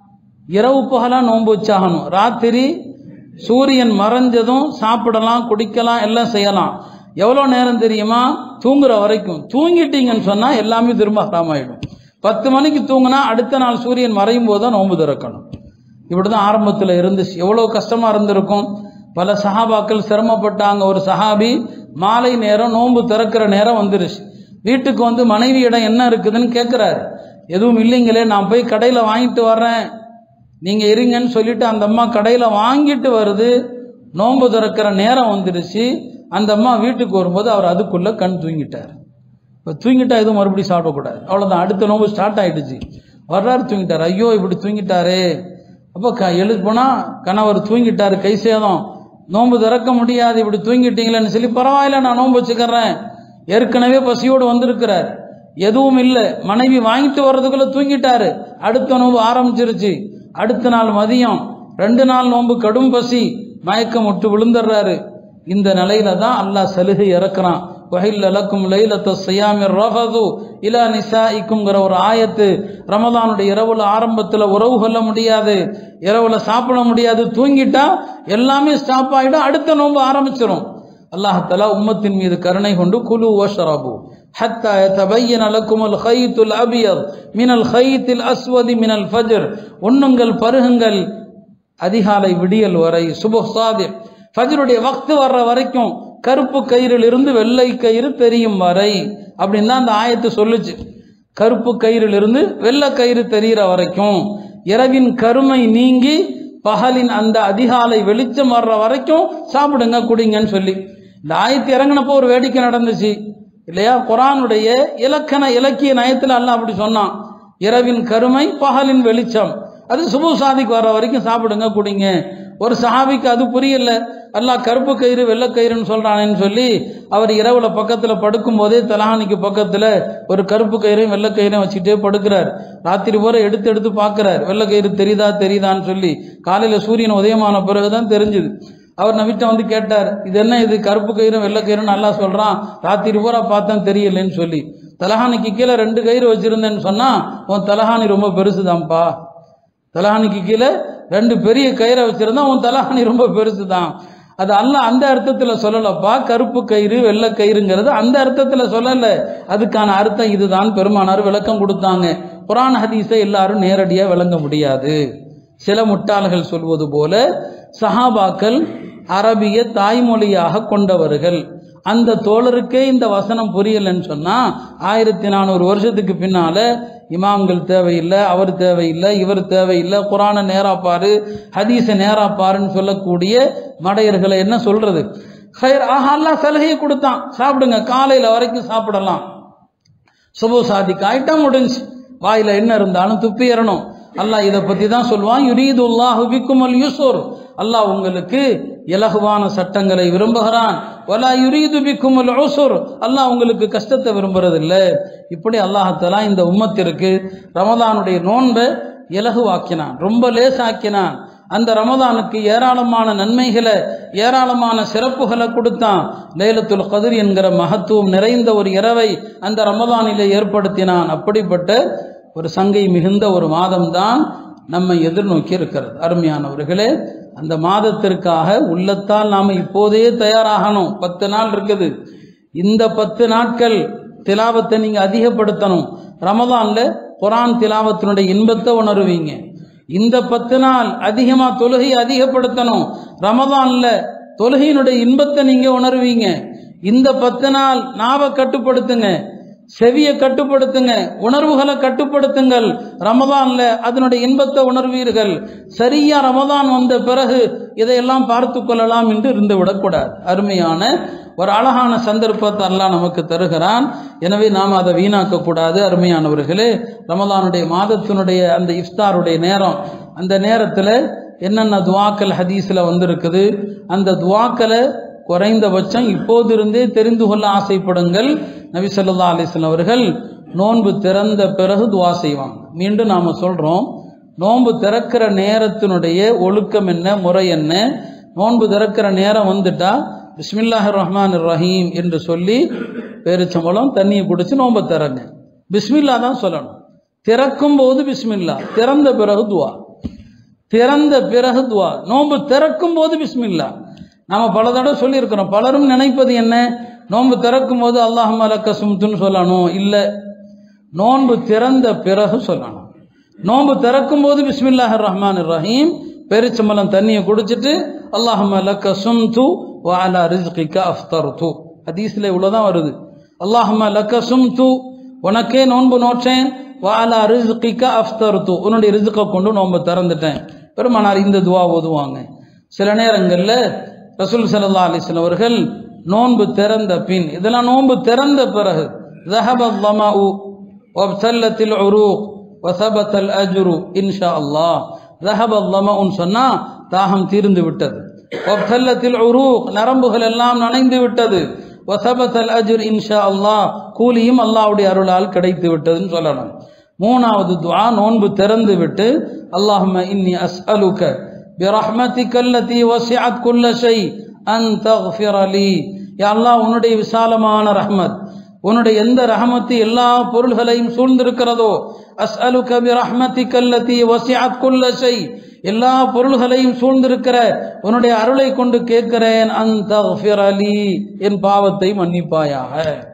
இரவு பகலா நோன்பு வச்சாகணும் ராத்திரி சூரியன் மறைஞ்சதும் சாப்பிடலாம் குடிக்கலாம் எல்லாம் செய்யலாம் எவ்வளோ நேரம் தெரியுமா தூங்குற வரைக்கும் தூங்கிட்டீங்கன்னு சொன்னா எல்லாமே திரும்ப ஹராமாயிடும் பத்து மணிக்கு தூங்கினா அடுத்த நாள் சூரியன் மறையும் போது தான் நோன்பு திறக்கணும் இப்படிதான் ஆரம்பத்தில் இருந்துச்சு எவ்வளோ கஷ்டமா இருந்திருக்கும் பல சஹாபாக்கள் சிரமப்பட்டாங்க ஒரு சஹாபி மாலை நேரம் நோன்பு திறக்கிற நேரம் வந்துருச்சு வீட்டுக்கு வந்து மனைவியிடம் என்ன இருக்குதுன்னு கேட்குறாரு எதுவும் இல்லைங்களே நான் போய் கடையில் வாங்கிட்டு வர்றேன் நீங்க இருங்கன்னு சொல்லிட்டு அந்த அம்மா கடையில் வாங்கிட்டு வருது நோன்பு திறக்கிற நேரம் வந்துருச்சு அந்த அம்மா வீட்டுக்கு வரும்போது அவர் அதுக்குள்ள கண் தூங்கிட்டார் இப்போ தூங்கிட்டா எதுவும் மறுபடியும் சாப்பிடக்கூடாது அவ்வளோதான் அடுத்த நோன்பு ஸ்டார்ட் ஆயிடுச்சு வர்றாரு தூங்கிட்டார் ஐயோ இப்படி தூங்கிட்டாரே அப்போ க எழுப்புனா கணவர் தூங்கிட்டாரு கை சேதம் நோன்பு திறக்க முடியாது இப்படி தூங்கிட்டீங்களேன்னு சொல்லி பரவாயில்ல நான் நோன்பு வச்சுக்கிறேன் ஏற்கனவே பசியோடு வந்திருக்கிறார் எதுவும் இல்லை மனைவி வாங்கிட்டு வர்றதுக்குள்ள தூங்கிட்டாரு அடுத்த நோன்பு ஆரம்பிச்சிருச்சு அடுத்த நாள் மதியம் ரெண்டு நாள் நோன்பு கடும் பசி மயக்கம் விட்டு விழுந்துடுறாரு இந்த நிலையில தான் அல்லாஹ் சலுகை இறக்குறான் வஹில் லக்கும் லைலத்த சியாமிர் ரஹது இலா நிசாஇக்குங்கிற ஒரு ஆயத்து ரமதானுடைய இரவுல ஆரம்பத்துல உறவு கொள்ள முடியாது இரவுல சாப்பிட முடியாது தூங்கிட்டா எல்லாமே ஸ்டாப் ஆயிடும் அடுத்த நோன்பு ஆரம்பிச்சிரும் அல்லாஹ் உம்மத்தின் மீது கருணை கொண்டு குலு வஷரபு حتى يتبين لكم الخيط الابيض من الخيط الاسود من الفجر உண்ணுங்கள் பருகுங்கள் அதிகாலை விடியல் வரை சுபஹ் சாதிக் ஃபஜ்ருடைய வக்து வர்ற வரைக்கும் கருப்பு கயிறில் இருந்து வெள்ளை கயிறு தெரியும் வரை அப்படின்னு தான் அந்த ஆயத்து சொல்லுச்சு கருப்பு கயிறில் இருந்து வெள்ளை கயிறு தெரிகிற வரைக்கும் இரவின் கருமை நீங்கி பகலின் அந்த அதிகாலை வெளிச்சம் வர்ற வரைக்கும் சாப்பிடுங்க குடிங்கன்னு சொல்லி இந்த ஆயத்து இறங்கினப்போ ஒரு வேடிக்கை நடந்துச்சு இல்லையா குரானுடைய இலக்கண இலக்கிய நயத்தில் அல்ல அப்படி சொன்னான் இரவின் கருமை பகலின் வெளிச்சம் அது சுபு சாதிக்கு வர்ற வரைக்கும் சாப்பிடுங்க குடிங்க ஒரு சஹாபிக்கு அது புரியல அல்லாஹ் கருப்பு கயிறு வெள்ளை கயிறுன்னு சொல்றானேன்னு சொல்லி அவர் இரவுல பக்கத்துல படுக்கும் போதே தலஹானிக்கு பக்கத்துல ஒரு கருப்பு கயிறையும் வெள்ளை கயிறையும் வச்சுட்டே படுக்கிறார் ராத்திரி பூரா எடுத்து எடுத்து பார்க்கிறார் வெள்ளை கயிறு தெரியுதா தெரியுதான்னு சொல்லி காலையில சூரியன் உதயமான பிறகுதான் தெரிஞ்சுது அவர் நவிட்ட வந்து கேட்டார் இது என்ன இது கருப்பு கயிறும் வெள்ளை கயிறும் நல்லா சொல்றான் ராத்திரி பூரா பார்த்தேன் தெரியலன்னு சொல்லி தலஹானிக்கு கீழே ரெண்டு கயிறு வச்சிருந்தேன்னு சொன்னா உன் தலஹானி ரொம்ப பெருசுதான்ப்பா தலஹானிக்கு கீழே ரெண்டு பெரிய கயிறை வச்சிருந்தா உன் தலஹானி ரொம்ப பெருசு தான் அது அல்ல அந்த அர்த்தத்துல சொல்லலப்பா கருப்பு கயிறு வெள்ளை கயிறுங்கிறது அந்த அர்த்தத்துல சொல்லல அதுக்கான அர்த்தம் இதுதான் பெருமானார் விளக்கம் கொடுத்தாங்க குரான் ஹதீஸை எல்லாரும் நேரடியா விளங்க முடியாது சில முட்டாள்கள் சொல்வது போல சஹாபாக்கள் அரபிய தாய்மொழியாக கொண்டவர்கள் அந்த தோழருக்கே இந்த வசனம் புரியலன்னு சொன்னா ஆயிரத்தி நானூறு வருஷத்துக்கு பின்னால இமாம்கள் தேவையில்லை அவர் தேவையில்லை இவர் தேவையில்லை குரானை நேராப்பாரு ஹதீஸை நேராப்பாருன்னு சொல்லக்கூடிய மடையர்களை என்ன சொல்றது ஹைர் ஆஹா அல்லாஹ் சலுகையை கொடுத்தான் சாப்பிடுங்க காலையில வரைக்கும் சாப்பிடலாம் சுபு சாதிக்கு ஆயிட்டா முடிஞ்சு வாயில என்ன இருந்தாலும் துப்பி ஏறணும் அல்லாஹ் இதை பத்தி தான் சொல்லுவான் யுரீதுல்லாஹு பிக்குமல் யூசூர் அல்லாஹ் உங்களுக்கு இலகுவான சட்டங்களை விரும்புகிறான் வலா யுரீது பிக்குமல் உசுர் அல்லாஹ் உங்களுக்கு கஷ்டத்தை விரும்புறதில்ல இப்படி அல்லாஹத்தலா இந்த உம்மத்திற்கு ரமதானுடைய நோன்பை இலகுவாக்கினான் ரொம்ப லேசாக்கினான் அந்த ரமதானுக்கு ஏராளமான நன்மைகளை ஏராளமான சிறப்புகளை கொடுத்தான் லைலத்துல் கதிர் என்கிற மகத்துவம் நிறைந்த ஒரு இரவை அந்த ரமதானிலே ஏற்படுத்தினான் அப்படிப்பட்ட ஒரு சங்கை மிகுந்த ஒரு மாதம்தான் நம்மை எதிர்நோக்கி இருக்கிறது அருமையானவர்களே அந்த மாதத்திற்காக உள்ளத்தால் நாம் இப்போதே தயாராகணும் பத்து நாள் இருக்குது இந்த பத்து நாட்கள் திலாவத்தை நீங்க அதிகப்படுத்தணும் ரமதான்ல குரான் திலாவத்தினுடைய இன்பத்தை உணருவீங்க இந்த பத்து நாள் அதிகமா தொழுகை அதிகப்படுத்தணும் ரமதான்ல தொழுகையினுடைய இன்பத்தை நீங்க உணருவீங்க இந்த பத்து நாள் நாவை கட்டுப்படுத்துங்க செவியை கட்டுப்படுத்துங்க உணர்வுகளை கட்டுப்படுத்துங்கள் ரமதான்ல அதனுடைய இன்பத்தை உணர்வீர்கள் சரியா ரமதான் வந்த பிறகு இதையெல்லாம் பார்த்து கொள்ளலாம் என்று இருந்து விடக்கூடாது அருமையான ஒரு அழகான சந்தர்ப்பத்தை அல்லாஹ் நமக்கு தருகிறான் எனவே நாம் அதை வீணாக்க கூடாது அருமையானவர்களே ரமதானுடைய மாதத்தினுடைய அந்த இஃப்தாருடைய நேரம் அந்த நேரத்தில் என்னென்ன துவாக்கள் ஹதீஸில் வந்திருக்குது அந்த துவாக்களை குறைந்தபட்சம் இப்போதிருந்தே தெரிந்து கொள்ள ஆசைப்படுங்கள் நபி சொல்லா அலிஸ்லாம் அவர்கள் நோன்பு திறந்த பிறகு துவா செய்வாங்க மீண்டும் நாம சொல்றோம் நோன்பு திறக்கிற நேரத்தினுடைய ஒழுக்கம் என்ன முறை என்ன நோன்பு திறக்கிற நேரம் வந்துட்டா பிஸ்மில்லாஹ் ரஹ்மான் ரஹீம் என்று சொல்லி பேரிச்சம்பழம் தண்ணியை குடிச்சு நோன்பை திறங்க பிஸ்மில்லா தான் சொல்லணும் திறக்கும் போது பிஸ்மில்லா திறந்த பிறகு துவா திறந்த பிறகு துவா நோன்பு திறக்கும் போது பிஸ்மில்லா நாம பல தடவை சொல்லியிருக்கிறோம் பலரும் நினைப்பது என்ன நோன்பு திறக்கும் போது அல்லாஹ் மலக்க சும்துன்னு சொல்லணும் இல்லை நோன்பு திறந்த பிறகு சொல்லணும் நோன்பு திறக்கும் போது பிஸ்மில்லாஹ் ரஹ்மான் ரஹீம் பெருச்சம்பளம் தண்ணியை குடிச்சிட்டு அல்லாஹும் லக்க சும்து வாலா ரிஸ்கிக்க அஃப்தர்து ஹதீஸ்ல இவ்வளவுதான் வருது அல்லாஹும் லக்க சும்து உனக்கே நோன்பு நோற்றேன் வாலா ரிஸ்கிக்க அஃப்தர்து உன்னுடைய ரிஸ்கை கொண்டு நோன்பு திறந்துட்டேன் பெருமானார் இந்த துவா ஓதுவாங்க சில நேரங்களில் ரசூல் சல்லா அலிஸ்லாம் அவர்கள் நோன்பு திறந்த பின் இதெல்லாம் நோன்பு திறந்த பிறகு ذهب الظمأ وابتلت العروق وثبت الأجر إن شاء الله ذهب الظمأ சொன்னா தாகம் தீர்ந்து விட்டது وابتلت العروق நரம்புகள் எல்லாம் நனைந்து விட்டது وثبت الأجر إن شاء الله கூலியும் அல்லாஹ்வுடைய அருளால் கிடைத்து விட்டதுன்னு சொல்லணும் மூணாவது துஆ நோன்பு திறந்து விட்டு அல்லாஹும்ம இன்னி அஸ்அலுக برحمتك التي وسعت كل شيء أن تغفر لي யா அல்லாஹ் உன்னுடைய விசாலமான ரஹ்மத் உன்னுடைய எந்த ரஹமத்து எல்லா பொருள்களையும் சூழ்ந்திருக்கிறதோ அஸ்அலுக பி ரஹ்மத்திக அல்லதி வசிஅத் குல்ல ஷை எல்லா பொருள்களையும் சூழ்ந்திருக்கிற உன்னுடைய அருளை கொண்டு கேட்கிறேன் அந்த அலி என் பாவத்தை மன்னிப்பாயாக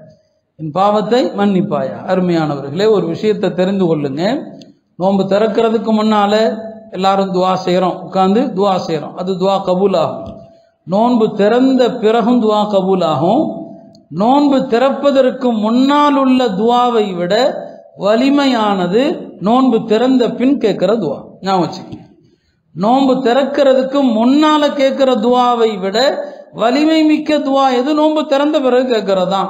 என் பாவத்தை மன்னிப்பாயா அருமையானவர்களே ஒரு விஷயத்தை தெரிந்து கொள்ளுங்க நோன்பு திறக்கிறதுக்கு முன்னால எல்லாரும் துவா செய்கிறோம் உட்காந்து துவா செய்கிறோம் அது துவா கபூல் ஆகும் நோன்பு திறந்த பிறகும் துவா கபூல் ஆகும் நோன்பு திறப்பதற்கு முன்னால் உள்ள துவாவை விட வலிமையானது நோன்பு திறந்த பின் கேட்கிற துவா ஞாபகம் வச்சுக்கோங்க நோன்பு திறக்கிறதுக்கு முன்னால கேட்கிற துவாவை விட வலிமை மிக்க துவா எது நோன்பு திறந்த பிறகு கேட்கறது தான்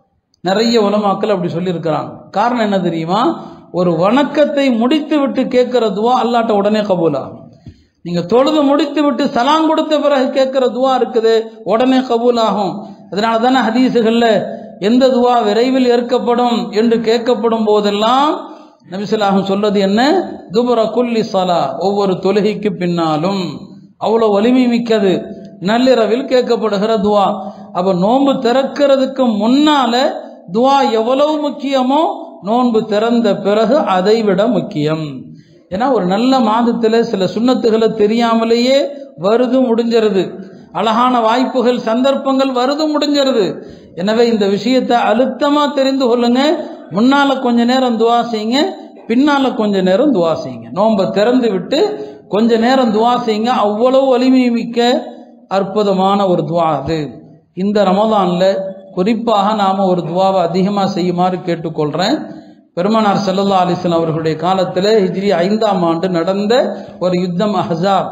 நிறைய உலமாக்கள் அப்படி சொல்லியிருக்கிறாங்க காரணம் என்ன தெரியுமா ஒரு வணக்கத்தை முடித்து விட்டு கேட்கிற துவா அல்லாட்ட உடனே கபூல் ஆகும் நீங்க தொழுது முடித்து விட்டு சலாம் கொடுத்த பிறகு கேட்கிற துவா இருக்குது உடனே கபூல் ஆகும் அதனால தானே ஹதீஸுகள்ல எந்த துவா விரைவில் ஏற்கப்படும் என்று கேட்கப்படும் போதெல்லாம் நபிசுல்லாஹும் சொல்றது என்ன துபுர குல்லி சலா ஒவ்வொரு தொழுகைக்கு பின்னாலும் அவ்வளோ வலிமை மிக்கது நள்ளிரவில் கேட்கப்படுகிற துவா அப்ப நோன்பு திறக்கிறதுக்கு முன்னால துவா எவ்வளவு முக்கியமோ நோன்பு திறந்த பிறகு அதை விட முக்கியம் ஏன்னா ஒரு நல்ல மாதத்துல சில சுண்ணத்துகளை தெரியாமலேயே வருது முடிஞ்சிருது அழகான வாய்ப்புகள் சந்தர்ப்பங்கள் வருது முடிஞ்சிருது எனவே இந்த விஷயத்தை அழுத்தமா தெரிந்து கொள்ளுங்க முன்னால கொஞ்ச நேரம் துவா செய்யுங்க பின்னால கொஞ்ச நேரம் துவா செய்யுங்க நோன்பை திறந்து விட்டு கொஞ்ச நேரம் துவா செய்யுங்க அவ்வளவு வலிமை மிக்க அற்புதமான ஒரு துவா அது இந்த ரமதான்ல குறிப்பாக நாம ஒரு துவாவை அதிகமாக செய்யுமாறு கேட்டுக்கொள்றேன் பெருமானார் செல்லல்லா அலிஸ்லாம் அவர்களுடைய காலத்தில் ஹிஜ்ரி ஐந்தாம் ஆண்டு நடந்த ஒரு யுத்தம் அஹசாப்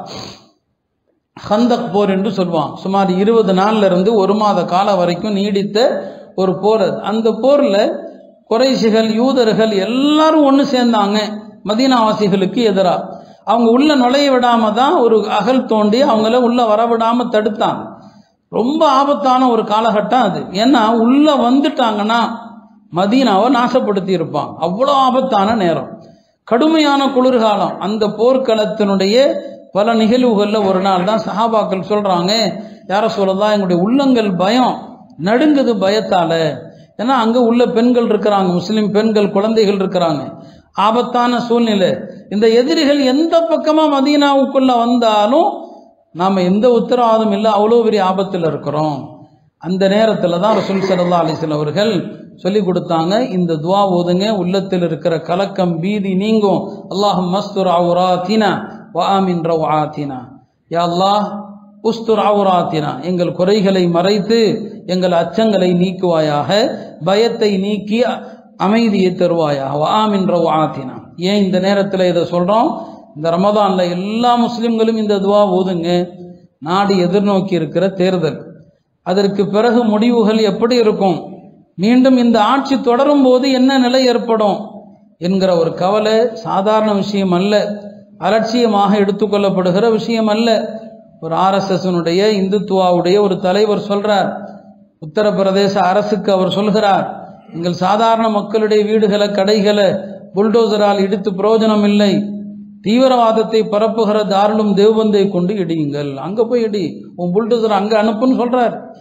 ஹந்தக் போர் என்று சொல்லுவான் சுமார் இருபது நாள்ல இருந்து ஒரு மாத காலம் வரைக்கும் நீடித்த ஒரு போர் அது அந்த போர்ல குறைசிகள் யூதர்கள் எல்லாரும் ஒன்று சேர்ந்தாங்க மதீனாவாசிகளுக்கு எதிராக அவங்க உள்ள நுழைய விடாம தான் ஒரு அகல் தோண்டி அவங்கள உள்ள வர விடாம தடுத்தாங்க ரொம்ப ஆபத்தான ஒரு காலகட்டம் அது ஏன்னா உள்ள வந்துட்டாங்கன்னா மதீனாவை நாசப்படுத்தி இருப்பாங்க அவ்வளோ ஆபத்தான நேரம் கடுமையான குளிர்காலம் அந்த போர்க்களத்தினுடைய பல நிகழ்வுகளில் ஒரு நாள் தான் சஹாபாக்கள் சொல்றாங்க யார சொல்லலாம் எங்களுடைய உள்ளங்கள் பயம் நடுங்குது பயத்தால ஏன்னா அங்க உள்ள பெண்கள் இருக்கிறாங்க முஸ்லிம் பெண்கள் குழந்தைகள் இருக்கிறாங்க ஆபத்தான சூழ்நிலை இந்த எதிரிகள் எந்த பக்கமா மதீனாவுக்குள்ள வந்தாலும் நாம எந்த உத்தரவாதம் இல்லை அவ்வளோ பெரிய ஆபத்தில் இருக்கிறோம் அந்த நேரத்தில் தான் ரசூல் சல்லா அலிஸ்லாம் அவர்கள் சொல்லி கொடுத்தாங்க இந்த துவா ஓதுங்க உள்ளத்தில் இருக்கிற கலக்கம் பீதி நீங்கும் அல்லாஹும் மஸ்துர் அவுராத்தினா வாமின் ரவாத்தினா யா அல்லாஹ் உஸ்துர் அவுராத்தினா எங்கள் குறைகளை மறைத்து எங்கள் அச்சங்களை நீக்குவாயாக பயத்தை நீக்கி அமைதியை தருவாயாக வாமின் ரவாத்தினா ஏன் இந்த நேரத்தில் இதை சொல்றோம் இந்த ரமதான்ல எல்லா முஸ்லிம்களும் இந்த துவா ஓதுங்க நாடு எதிர்நோக்கி இருக்கிற தேர்தல் அதற்கு பிறகு முடிவுகள் எப்படி இருக்கும் மீண்டும் இந்த ஆட்சி தொடரும் போது என்ன நிலை ஏற்படும் என்கிற ஒரு கவலை சாதாரண விஷயம் அல்ல அலட்சியமாக எடுத்துக்கொள்ளப்படுகிற விஷயம் அல்ல ஒரு ஆர்எஸ்எஸ்னுடைய இந்துத்துவாவுடைய ஒரு தலைவர் சொல்றார் உத்தரப்பிரதேச அரசுக்கு அவர் சொல்கிறார் எங்கள் சாதாரண மக்களுடைய வீடுகளை கடைகளை புல்டோசரால் இடித்து பிரயோஜனம் இல்லை தீவிரவாதத்தை பரப்புகிற தாருளும் தேவபந்தை கொண்டு இடியுங்கள் அங்க போய் இடி உன் புல்டோசர் அங்க அனுப்புன்னு சொல்றார்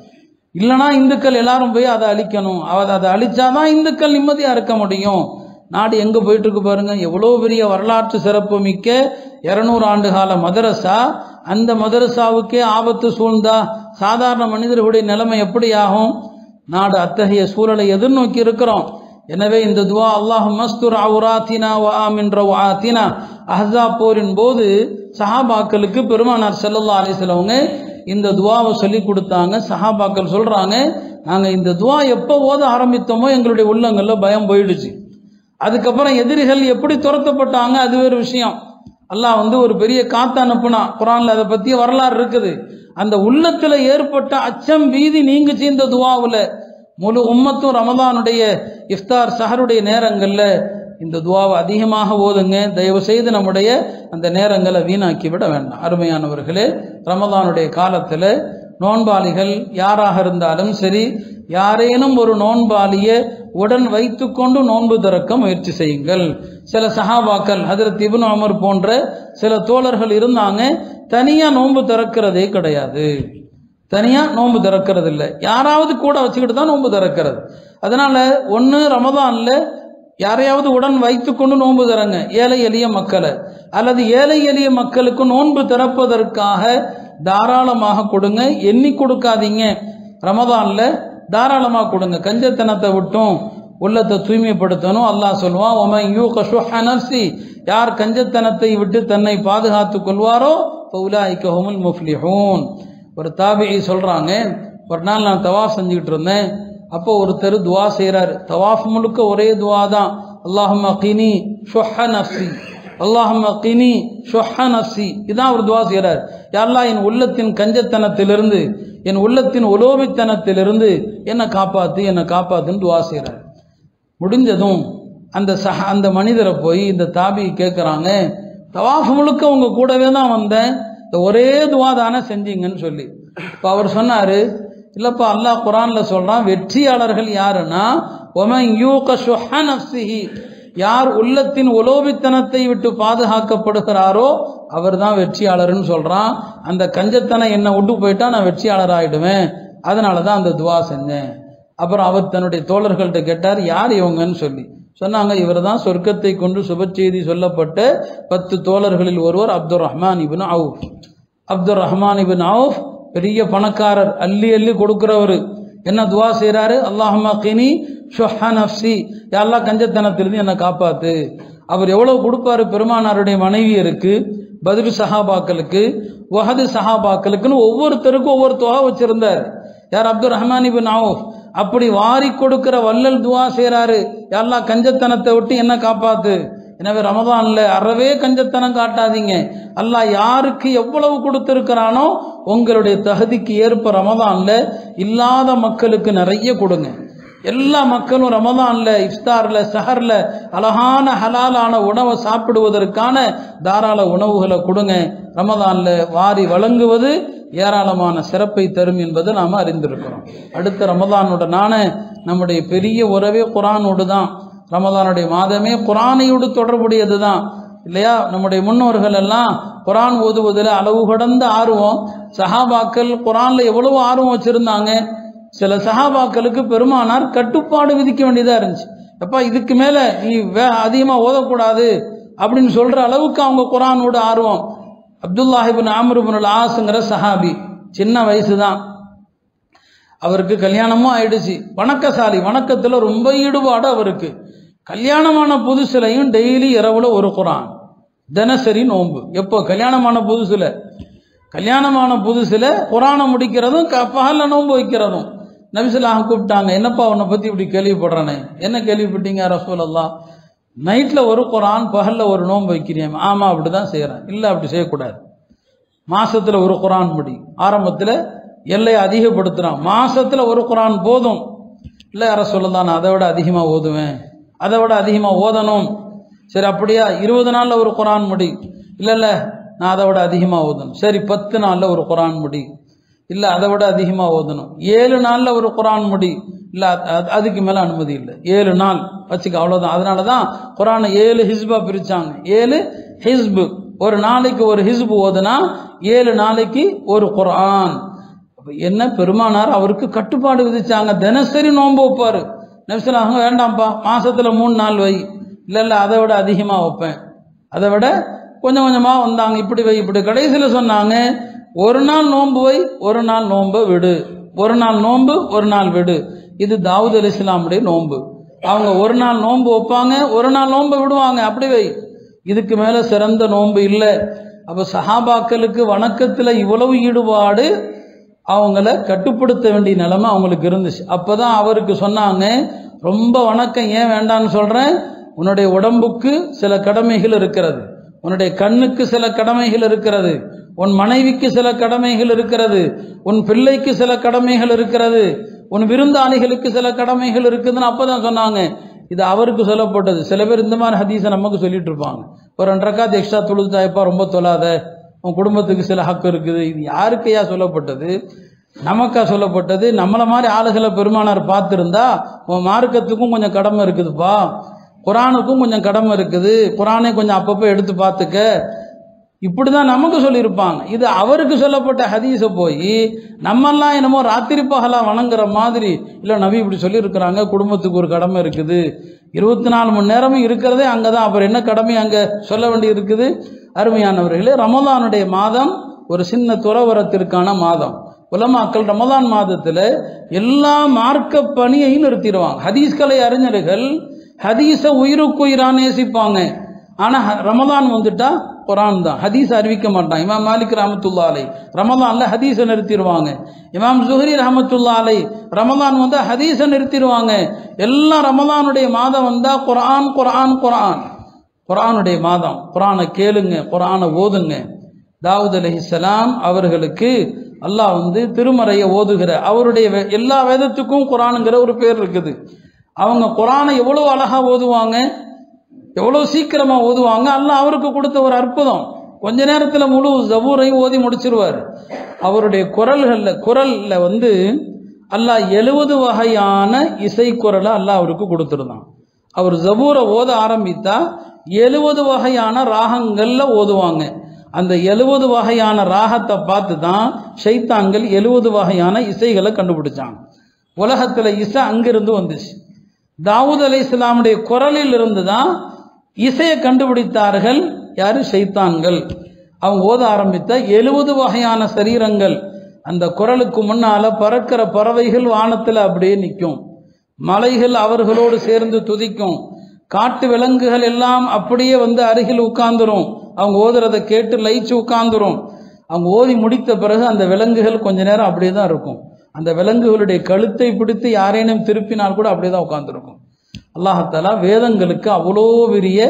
இல்லைனா இந்துக்கள் எல்லாரும் போய் அதை அழிக்கணும் அவ- அதை அழிச்சாதான் இந்துக்கள் நிம்மதியா இருக்க முடியும் நாடு எங்க போயிட்டு இருக்கு பாருங்க எவ்வளோ பெரிய வரலாற்று சிறப்பு மிக்க இருநூறு ஆண்டு கால மதரசா அந்த மதரசாவுக்கே ஆபத்து சூழ்ந்தா சாதாரண மனிதர்களுடைய நிலைமை எப்படி ஆகும் நாடு அத்தகைய சூழலை எதிர்நோக்கி இருக்கிறோம் எனவே இந்த துவா அல்லாஹ் மஸ்துர் அவுராத்தினா வ ஆமின் ரவாத்தினா அஹ்ஸா போரின் போது சஹாபாக்களுக்கு பெருமானார் ஸல்லல்லாஹு அலைஹி வஸல்லமங்க இந்த துவாவை சொல்லி கொடுத்தாங்க சஹாபாக்கள் சொல்றாங்க நாங்க இந்த துவா எப்போ ஓத ஆரம்பித்தோமோ எங்களுடைய உள்ளங்கள்ல பயம் போயிடுச்சு அதுக்கப்புறம் எதிரிகள் எப்படி துரத்தப்பட்டாங்க அது வேறு விஷயம் அல்லாஹ் வந்து ஒரு பெரிய காத்து அனுப்புனான் குரான்ல அதை பத்திய வரலாறு இருக்குது அந்த உள்ளத்துல ஏற்பட்ட அச்சம் பீதி நீங்குச்சு இந்த துவாவுல முழு உம்மத்தும் ரமதானுடைய இஃப்தார் சஹருடைய நேரங்கள்ல இந்த துவாவை அதிகமாக ஓதுங்க தயவு செய்து நம்முடைய அந்த நேரங்களை வீணாக்கி விட வேண்டாம் அருமையானவர்களே ரமதானுடைய காலத்துல நோன்பாளிகள் யாராக இருந்தாலும் சரி யாரேனும் ஒரு நோன்பாளியை உடன் வைத்துக்கொண்டு நோன்பு திறக்க முயற்சி செய்யுங்கள் சில சஹாபாக்கள் ஹதரத் இப்னு அமர் போன்ற சில தோழர்கள் இருந்தாங்க தனியா நோன்பு திறக்கிறதே கிடையாது தனியா நோன்பு திறக்கிறது இல்லை யாராவது கூட வச்சுக்கிட்டு தான் நோன்பு திறக்கிறது அதனால ஒன்று ரமதான்ல யாரையாவது உடன் வைத்துக்கொண்டு நோன்பு திறங்க ஏழை எளிய மக்களை அல்லது ஏழை எளிய மக்களுக்கு நோன்பு திறப்பதற்காக தாராளமாக கொடுங்க எண்ணி கொடுக்காதீங்க ரமதான்ல தாராளமாக கொடுங்க கஞ்சத்தனத்தை விட்டும் உள்ளத்தை தூய்மைப்படுத்தணும் அல்லாஹ் சொல்லுவான் ஒமன் யூ கஷுஹ நஃப்ஸி யார் கஞ்சத்தனத்தை விட்டு தன்னை பாதுகாத்துக் கொள்வாரோ ஃபவுலாயிக்க ஹுமுல் முஃப்லிஹூன் ஒரு தாபியை சொல்றாங்க ஒரு நாள் நான் தவாஃப் செஞ்சுக்கிட்டு இருந்தேன் அப்போ ஒருத்தர் துவா செய்றாரு தவாஃப் முழுக்க ஒரே துவா தான் அல்லாஹும் கினி ஷுஹ நஃப்ஸி அல்லாஹும் கினி ஷுஹ நஃப்ஸி இதான் அவர் துவா செய்றார் யாரெல்லாம் என் உள்ளத்தின் கஞ்சத்தனத்திலிருந்து என் உள்ளத்தின் உலோபித்தனத்திலிருந்து என்னை காப்பாத்து என்னை காப்பாத்துன்னு துவா செய்றார் முடிஞ்சதும் அந்த சஹ அந்த மனிதரை போய் இந்த தாபி கேட்குறாங்க தவாஃப் முழுக்க உங்க கூடவே தான் வந்தேன் இந்த ஒரே துவா தானே செஞ்சீங்கன்னு சொல்லி இப்போ அவர் சொன்னாரு இல்லப்பா அல்லாஹ் குரான்ல சொல்றான் வெற்றியாளர்கள் யாருன்னா ஒமன் யூக ஷுஹ நஃப்ஸிஹி யார் உள்ளத்தின் உலோபித்தனத்தை விட்டு பாதுகாக்கப்படுகிறாரோ அவர் தான் வெற்றியாளர்னு சொல்றான் அந்த கஞ்சத்தனம் என்னை விட்டு போயிட்டா நான் வெற்றியாளர் ஆயிடுவேன் அதனால தான் அந்த துவா செஞ்சேன் அப்புறம் அவர் தன்னுடைய தோழர்கள்ட்ட கேட்டார் யார் இவங்கன்னு சொல்லி சொன்னாங்க இவர் தான் சொர்க்கத்தை கொண்டு சுப செய்தி சொல்லப்பட்ட பத்து தோழர்களில் ஒருவர் Abdul Rahman ibn Awf Abdul Rahman ibn Awf பெரிய பணக்காரர் அள்ளி அள்ளி கொடுக்கிறவர் என்ன துவா செய்றாரு அல்லாஹுமா கினி ஷுஹ நஃப்ஸி யாரெல்லாம் கஞ்சத்தனத்திலிருந்து என்னை காப்பாத்து அவர் எவ்வளவு கொடுப்பாரு பெருமானாருடைய மனைவியருக்கு பதில் சஹாபாக்களுக்கு வஹது சஹாபாக்களுக்குன்னு ஒவ்வொருத்தருக்கும் ஒவ்வொரு தொகை வச்சிருந்தார் யார் அப்துல் ரஹ்மான் இபின் அவுஃப் அப்படி வாரி கொடுக்கிற வள்ளல் துவா செய்றாரு யாரெல்லாம் கஞ்சத்தனத்தை விட்டு என்ன காப்பாத்து எனவே ரமதான்ல அறவே கஞ்சத்தனம் காட்டாதீங்க அல்லாஹ் யாருக்கு எவ்வளவு கொடுத்திருக்கிறானோ உங்களுடைய தகுதிக்கு ஏற்ப ரமதான்ல இல்லாத மக்களுக்கு நிறைய கொடுங்க எல்லா மக்களும் ரமதான்ல இஃப்தார்ல சஹர்ல அழகான ஹலாலான உணவை சாப்பிடுவதற்கான தாராள உணவுகளை கொடுங்க ரமதான்ல வாரி வழங்குவது ஏராளமான சிறப்பை தரும் என்பதை நாம் அறிந்திருக்கிறோம் அடுத்த ரமதானுடனான நம்முடைய பெரிய உறவே குரானோடு தான் ரமதானுடைய மாதமே குரானையோடு தொடர்புடையது தான் இல்லையா நம்முடைய முன்னோர்கள் எல்லாம் குரான் ஓதுவதில் அளவு கடந்த ஆர்வம் சஹாபாக்கள் குரான்ல எவ்வளவு ஆர்வம் வச்சிருந்தாங்க சில சஹாபாக்களுக்கு பெருமானார் கட்டுப்பாடு விதிக்க வேண்டியதா இருந்துச்சு அப்பா இதுக்கு மேல நீ வே அதிகமா ஓதக்கூடாது அப்படின்னு சொல்ற அளவுக்கு அவங்க குரானோட ஆர்வம் அப்துல்லாஹிபின் ஆமருபின் ஆசுங்கிற சஹாபி சின்ன வயசு தான் அவருக்கு கல்யாணமும் ஆயிடுச்சு வணக்கசாலி வணக்கத்துல ரொம்ப ஈடுபாடு அவருக்கு கல்யாணமான புதுசுலையும் டெய்லி இரவுல ஒரு குரான் தினசரி நோன்பு எப்போ கல்யாணமான புதுசுல கல்யாணமான புதுசுல குரானை முடிக்கிறதும் க- பகல்ல நோன்பு வைக்கிறதும் நபிசுல்லாஹ் கூப்பிட்டாங்க என்னப்பா உன்னை பத்தி இப்படி கேள்விப்படுறானே என்ன கேள்விப்பட்டீங்க ரசூலல்லா நைட்ல ஒரு குரான் பகல்ல ஒரு நோன்பு வைக்கிறேன் ஆமா அப்படிதான் செய்யறேன் இல்ல அப்படி செய்யக்கூடாது மாசத்துல ஒரு குரான் முடி ஆரம்பத்துல எல்லையை அதிகப்படுத்துறான் மாசத்துல ஒரு குரான் போதும் இல்ல யார சொல்லலாம் நான் அதை விட அதிகமா ஓதுவேன் அதை விட அதிகமா ஓதணும் சரி அப்படியா இருபது நாள்ல ஒரு குரான் முடி இல்ல இல்ல நான் அதை விட அதிகமா ஓதணும் சரி பத்து நாள்ல ஒரு குரான் முடி இல்ல அதை விட அதிகமா ஓதணும் ஏழு நாள்ல ஒரு குரான் முடி இல்ல அது- அதுக்கு மேல அனுமதி இல்லை ஏழு நாள் வச்சுக்க அவ்வளவுதான் அதனாலதான் குரானை ஏழு ஹிஸ்பா பிரிச்சாங்க ஏழு ஹிஸ்பு ஒரு நாளைக்கு ஒரு ஹிஸ்பு ஓதுனா ஏழு நாளைக்கு ஒரு குர்ஆன் அப்ப என்ன பெருமானார் அவருக்கு கட்டுப்பாடு விதிச்சாங்க தினசரி நோன்பு வைப்பாரு நபிசலாங்க வேண்டாம்ப்பா மாசத்துல மூணு நாள் வை இல்ல இல்ல அதை விட அதிகமா வைப்பேன் அதை விட கொஞ்சம் கொஞ்சமா வந்தாங்க இப்படி வை இப்படி கடைசியில சொன்னாங்க ஒரு நாள் நோன்பு வை ஒரு நாள் நோன்பை விடு ஒரு நாள் நோன்பு ஒரு நாள் விடு இது தாவூத் அலி இஸ்லாமுடைய நோன்பு அவங்க ஒரு நாள் நோன்பு வைப்பாங்க ஒரு நாள் நோன்பை விடுவாங்க அப்படி வை இதுக்கு மேல சிறந்த நோன்பு இல்லை அப்ப சஹாபாக்களுக்கு வணக்கத்துல இவ்வளவு ஈடுபாடு அவங்கள கட்டுப்படுத்த வேண்டிய நிலைமை அவங்களுக்கு இருந்துச்சு அப்பதான் அவருக்கு சொன்னாங்க ரொம்ப வணக்கம் ஏன் வேண்டாம்னு சொல்றேன் உன்னுடைய உடம்புக்கு சில கடமைகள் இருக்கிறது உன்னுடைய கண்ணுக்கு சில கடமைகள் இருக்கிறது உன் மனைவிக்கு சில கடமைகள் இருக்கிறது உன் பிள்ளைக்கு சில கடமைகள் இருக்கிறது உன் விருந்தாளிகளுக்கு சில கடமைகள் இருக்குதுன்னு அப்பதான் சொன்னாங்க இது அவருக்கு சொல்லப்பட்டது சில பேர் இந்த மாதிரி ஹதீஸை நமக்கு சொல்லிட்டு இருப்பாங்க ஒரு ரெண்டு ரக்காத்து எக்ஸ்ட்ரா தொழுதாயப்பா ரொம்ப தொழாத உன் குடும்பத்துக்கு சில ஹக்கு இருக்குது இது யாருக்கையா சொல்லப்பட்டது நமக்கா சொல்லப்பட்டது நம்மள மாதிரி ஆளுகளை பெருமானார் பார்த்துருந்தா உன் மார்க்கத்துக்கும் கொஞ்சம் கடமை இருக்குதுப்பா குரானுக்கும் கொஞ்சம் கடமை இருக்குது குரானை கொஞ்சம் அப்பப்போ எடுத்து பார்த்துக்க இப்படிதான் நமக்கு சொல்லியிருப்பாங்க இது அவருக்கு சொல்லப்பட்ட ஹதீஸை போய் நம்மெல்லாம் என்னமோ ராத்திரி பகலா வணங்குற மாதிரி இல்லை நபி இப்படி சொல்லியிருக்கிறாங்க குடும்பத்துக்கு ஒரு கடமை இருக்குது இருபத்தி நாலு மணி நேரமும் இருக்கிறதே அங்கே தான் அப்புறம் என்ன கடமை அங்கே சொல்ல வேண்டி இருக்குது அருமையானவர்களே ரமலானுடைய மாதம் ஒரு சின்ன துறவரத்திற்கான மாதம் உலமாக்கள் ரமலான் மாதத்தில் எல்லா மார்க்க பணியையும் நிறுத்திடுவாங்க ஹதீஸ்கலை அறிஞர்கள் ஹதீஸை உயிருக்கு உயிரா நேசிப்பாங்க ஆனால் ரமலான் வந்துட்டா குரான் தான் ஹதீஸ் அறிவிக்க மாட்டான் இமாம் மாலிக் ரஹமத்துல்லா அலை ரமலான்ல ஹதீஸை நிறுத்திடுவாங்க இமாம் ஜுஹரி ரஹமத்துல்லா அலை ரமலான் வந்தா ஹதீஸை நிறுத்திடுவாங்க எல்லாம் ரமலானுடைய மாதம் வந்தா குரான் குரான் குரான் குரானுடைய மாதம் குரானை கேளுங்க குரானை ஓதுங்க தாவூத் அலைஹிஸ்ஸலாம் அவர்களுக்கு அல்லாஹ் வந்து திருமறையை ஓதுகிற அவருடைய வே- எல்லா வேதத்துக்கும் குரானுங்கிற ஒரு பேர் இருக்குது அவங்க குரானை எவ்வளவு அழகா ஓதுவாங்க எவ்வளவு சீக்கிரமா ஓதுவாங்க அல்லாஹ் அவருக்கு கொடுத்த ஒரு அற்புதம் கொஞ்ச நேரத்துல முழு ஜபூரையும் ஓதி முடிச்சிருவார் அவருடைய குரல்கள்ல குரல்ல வந்து அல்லாஹ் எழுபது வகையான இசை குரலை அல்லாஹ் அவருக்கு கொடுத்துருந்தான் அவர் ஜபூரை ஓத ஆரம்பித்தா எழுபது வகையான ராகங்கள்ல ஓதுவாங்க அந்த எழுபது வகையான ராகத்தை பார்த்து தான் ஷைத்தான்கள் எழுபது வகையான இசைகளை கண்டுபிடிச்சாங்க உலகத்துல இசை அங்கிருந்து வந்துச்சு தாவூத் அலை இஸ்லாமுடைய குரலில் இருந்து தான் இசையை கண்டுபிடித்தார்கள் யாரு ஷைத்தான்கள் அவங்க ஓத ஆரம்பித்த எழுபது வகையான சரீரங்கள் அந்த குரலுக்கு முன்னால பறக்கிற பறவைகள் வானத்துல அப்படியே நிற்கும் மலைகள் அவர்களோடு சேர்ந்து துதிக்கும் காட்டு விலங்குகள் எல்லாம் அப்படியே வந்து அருகில் உட்கார்ந்துரும் அவங்க ஓதுறதை கேட்டு லயிச்சு உட்கார்ந்துரும் அவங்க ஓதி முடித்த பிறகு அந்த விலங்குகள் கொஞ்ச நேரம் அப்படியே தான் இருக்கும் அந்த விலங்குகளுடைய கழுத்தை பிடித்து யாரேனும் திருப்பினால் கூட அப்படியே தான் உட்கார்ந்துருக்கும் அல்லாஹாலா வேதங்களுக்கு அவ்வளோ பெரிய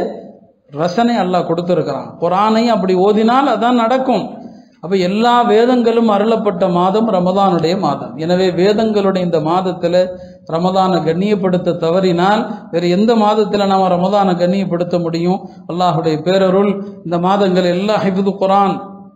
ரசனை அல்லாஹ் கொடுத்துருக்கிறான் குரானையும் அப்படி ஓதினால் அதான் நடக்கும் அப்ப எல்லா வேதங்களும் அருளப்பட்ட மாதம் ரமதானுடைய மாதம் எனவே வேதங்களுடைய இந்த மாதத்துல ரமதானை கண்ணியப்படுத்த தவறினால் வேற எந்த மாதத்துல நாம ரமதானை கண்ணியப்படுத்த முடியும் அல்லாஹுடைய பேரருள் இந்த மாதங்கள் எல்லா ஹிஃபுது குரான்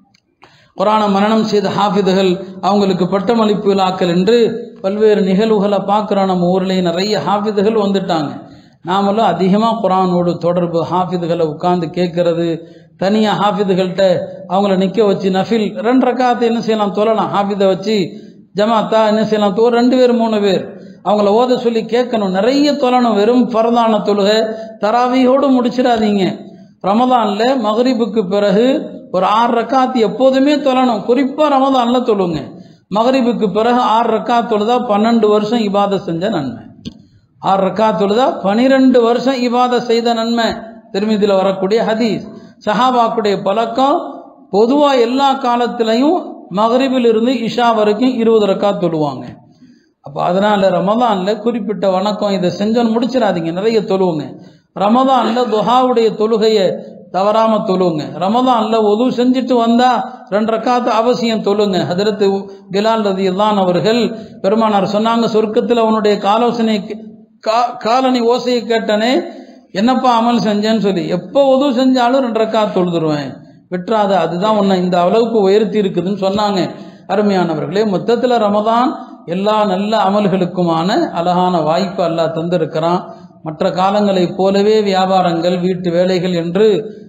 குரானை மரணம் செய்த ஹாஃபிதுகள் அவங்களுக்கு பட்டமளிப்பு விழாக்கள் என்று பல்வேறு நிகழ்வுகளை பார்க்குறோம் நம்ம ஊர்லேயே நிறைய ஹாஃபிதுகள் வந்துட்டாங்க நாமெல்லாம் அதிகமாக குரானோடு தொடர்பு ஹாஃபிதுகளை உட்கார்ந்து கேட்கறது தனியாக ஹாஃபிதுகள்கிட்ட அவங்கள நிற்க வச்சு நஃபில் ரெண்டு ரக்காத்தை என்ன செய்யலாம் தொழலாம் ஹாஃபிதை வச்சு ஜமாத்தா என்ன செய்யலாம் தோ ரெண்டு பேர் மூணு பேர் அவங்கள ஓத சொல்லி கேட்கணும் நிறைய தொழணும் வெறும் பரதான தொழுகை தராவியோடு முடிச்சிடாதீங்க ரமதான்ல மகரிபுக்கு பிறகு ஒரு ஆறு ரக்காத்து எப்போதுமே தொழணும் குறிப்பா ரமதான்ல தொழுங்க மகரிபுக்கு பிறகு ஆறு ரக்கா தொழுதா பன்னெண்டு வருஷம் இபாத செஞ்ச நன்மை ஆறு ரக்கா தொழுதா பனிரெண்டு வருஷம் இபாத செய்த நன்மை திருமதியில் வரக்கூடிய ஹதீஸ் சஹாபாக்குடைய பழக்கம் பொதுவா எல்லா காலத்திலையும் மகரிபில் இருந்து இஷா வரைக்கும் இருபது ரக்கா தொழுவாங்க அப்போ அதனால ரமதான்ல குறிப்பிட்ட வணக்கம் இதை செஞ்சோன்னு முடிச்சிடாதீங்க நிறைய தொழுவுங்க ரமதான்ல துஹாவுடைய தொழுகையை தவறாம தொழுவுங்க ரமதான்ல ஒது செஞ்சுட்டு வந்தா ரெண்டு ரக்காத்து அவசியம் தொழுங்க ஹதரத்து பிலால் ரதி அவர்கள் பெருமானார் சொன்னாங்க சொர்க்கத்தில் அவனுடைய காலோசனை கா- காலனி ஓசையை கேட்டனே என்னப்பா அமல் செஞ்சேன்னு சொல்லி எப்போ உதவு செஞ்சாலும் ரெண்டு ரக்காத் தொழுதுருவேன் விட்டுறாத அதுதான் உன்னை இந்த அளவுக்கு உயர்த்தி இருக்குதுன்னு சொன்னாங்க அருமையானவர்களே மொத்தத்தில் ரமதான் எல்லா நல்ல அமல்களுக்குமான அழகான வாய்ப்பு அல்லாஹ் தந்திருக்கிறான் மற்ற காலங்களைப் போலவே வியாபாரங்கள் வீட்டு வேலைகள் என்று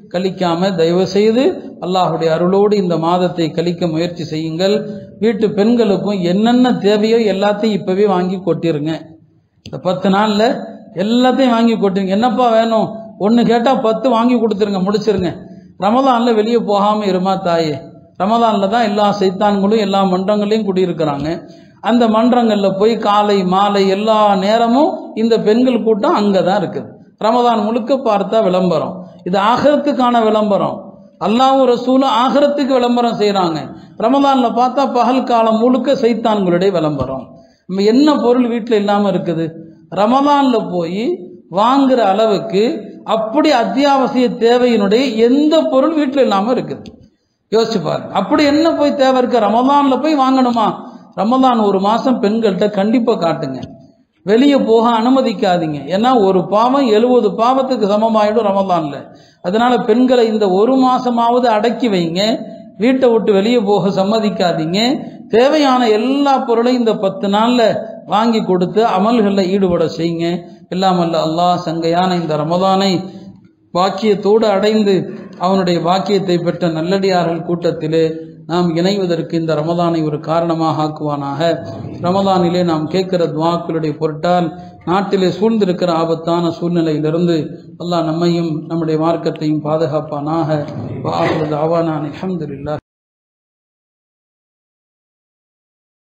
கழிக்காம தயவு செய்து அல்லாஹுடைய அருளோடு இந்த மாதத்தை கழிக்க முயற்சி செய்யுங்கள் வீட்டு பெண்களுக்கும் என்னென்ன தேவையோ எல்லாத்தையும் இப்பவே வாங்கி கொட்டிருங்க இந்த பத்து நாள்ல எல்லாத்தையும் வாங்கி கொட்டுங்க என்னப்பா வேணும் ஒன்று கேட்டால் பத்து வாங்கி கொடுத்துருங்க முடிச்சிருங்க ரமதான்ல வெளியே போகாம இருமா தாயே ரமதான்ல தான் எல்லா சைத்தான்களும் எல்லா மன்றங்களையும் குடியிருக்கிறாங்க அந்த மன்றங்கள்ல போய் காலை மாலை எல்லா நேரமும் இந்த பெண்கள் கூட்டம் அங்கே தான் இருக்குது ரமதான் முழுக்க பார்த்தா விளம்பரம் இது ஆகரத்துக்கான விளம்பரம் அல்லாஹ்வும் ரசூலும் ஆகரத்துக்கு விளம்பரம் செய்கிறாங்க ரமதான்ல பார்த்தா பகல் காலம் முழுக்க சைத்தான்களுடைய விளம்பரம் நம்ம என்ன பொருள் வீட்டில் இல்லாமல் இருக்குது ரமதான்ல போய் வாங்குற அளவுக்கு அப்படி அத்தியாவசிய தேவையினுடைய எந்த பொருள் வீட்டில் இல்லாமல் இருக்குது யோசிச்சு பாருங்க அப்படி என்ன போய் தேவை இருக்கு ரமதான்ல போய் வாங்கணுமா ரமதான் ஒரு மாசம் பெண்கள்கிட்ட கண்டிப்பா காட்டுங்க வெளியே போக அனுமதிக்காதீங்க ஏன்னா ஒரு பாவம் எழுபது பாவத்துக்கு சமமாயிடும் ரமதான்ல அதனால பெண்களை இந்த ஒரு மாசமாவது அடக்கி வைங்க வீட்டை விட்டு வெளியே போக சம்மதிக்காதீங்க தேவையான எல்லா பொருளையும் இந்த பத்து நாள்ல வாங்கி கொடுத்து அமல்களில் ஈடுபட செய்யுங்க இல்லாமல்ல அல்லாஹ் சங்கையான இந்த ரமதானை பாக்கியத்தோடு அடைந்து அவனுடைய பாக்கியத்தை பெற்ற நல்லடியார்கள் கூட்டத்திலே நாம் இணைவதற்கு இந்த ரமதானை ஒரு காரணமாக ஆக்குவானாக ரமதானிலே நாம் கேட்கிற துவாக்களுடைய பொருட்டால் நாட்டிலே சூழ்ந்திருக்கிற ஆபத்தான சூழ்நிலையிலிருந்து அல்லாஹ் நம்மையும் நம்முடைய மார்க்கத்தையும் பாதுகாப்பானாக வாஹுது அவானான் அல்ஹம்துலில்லாஹ்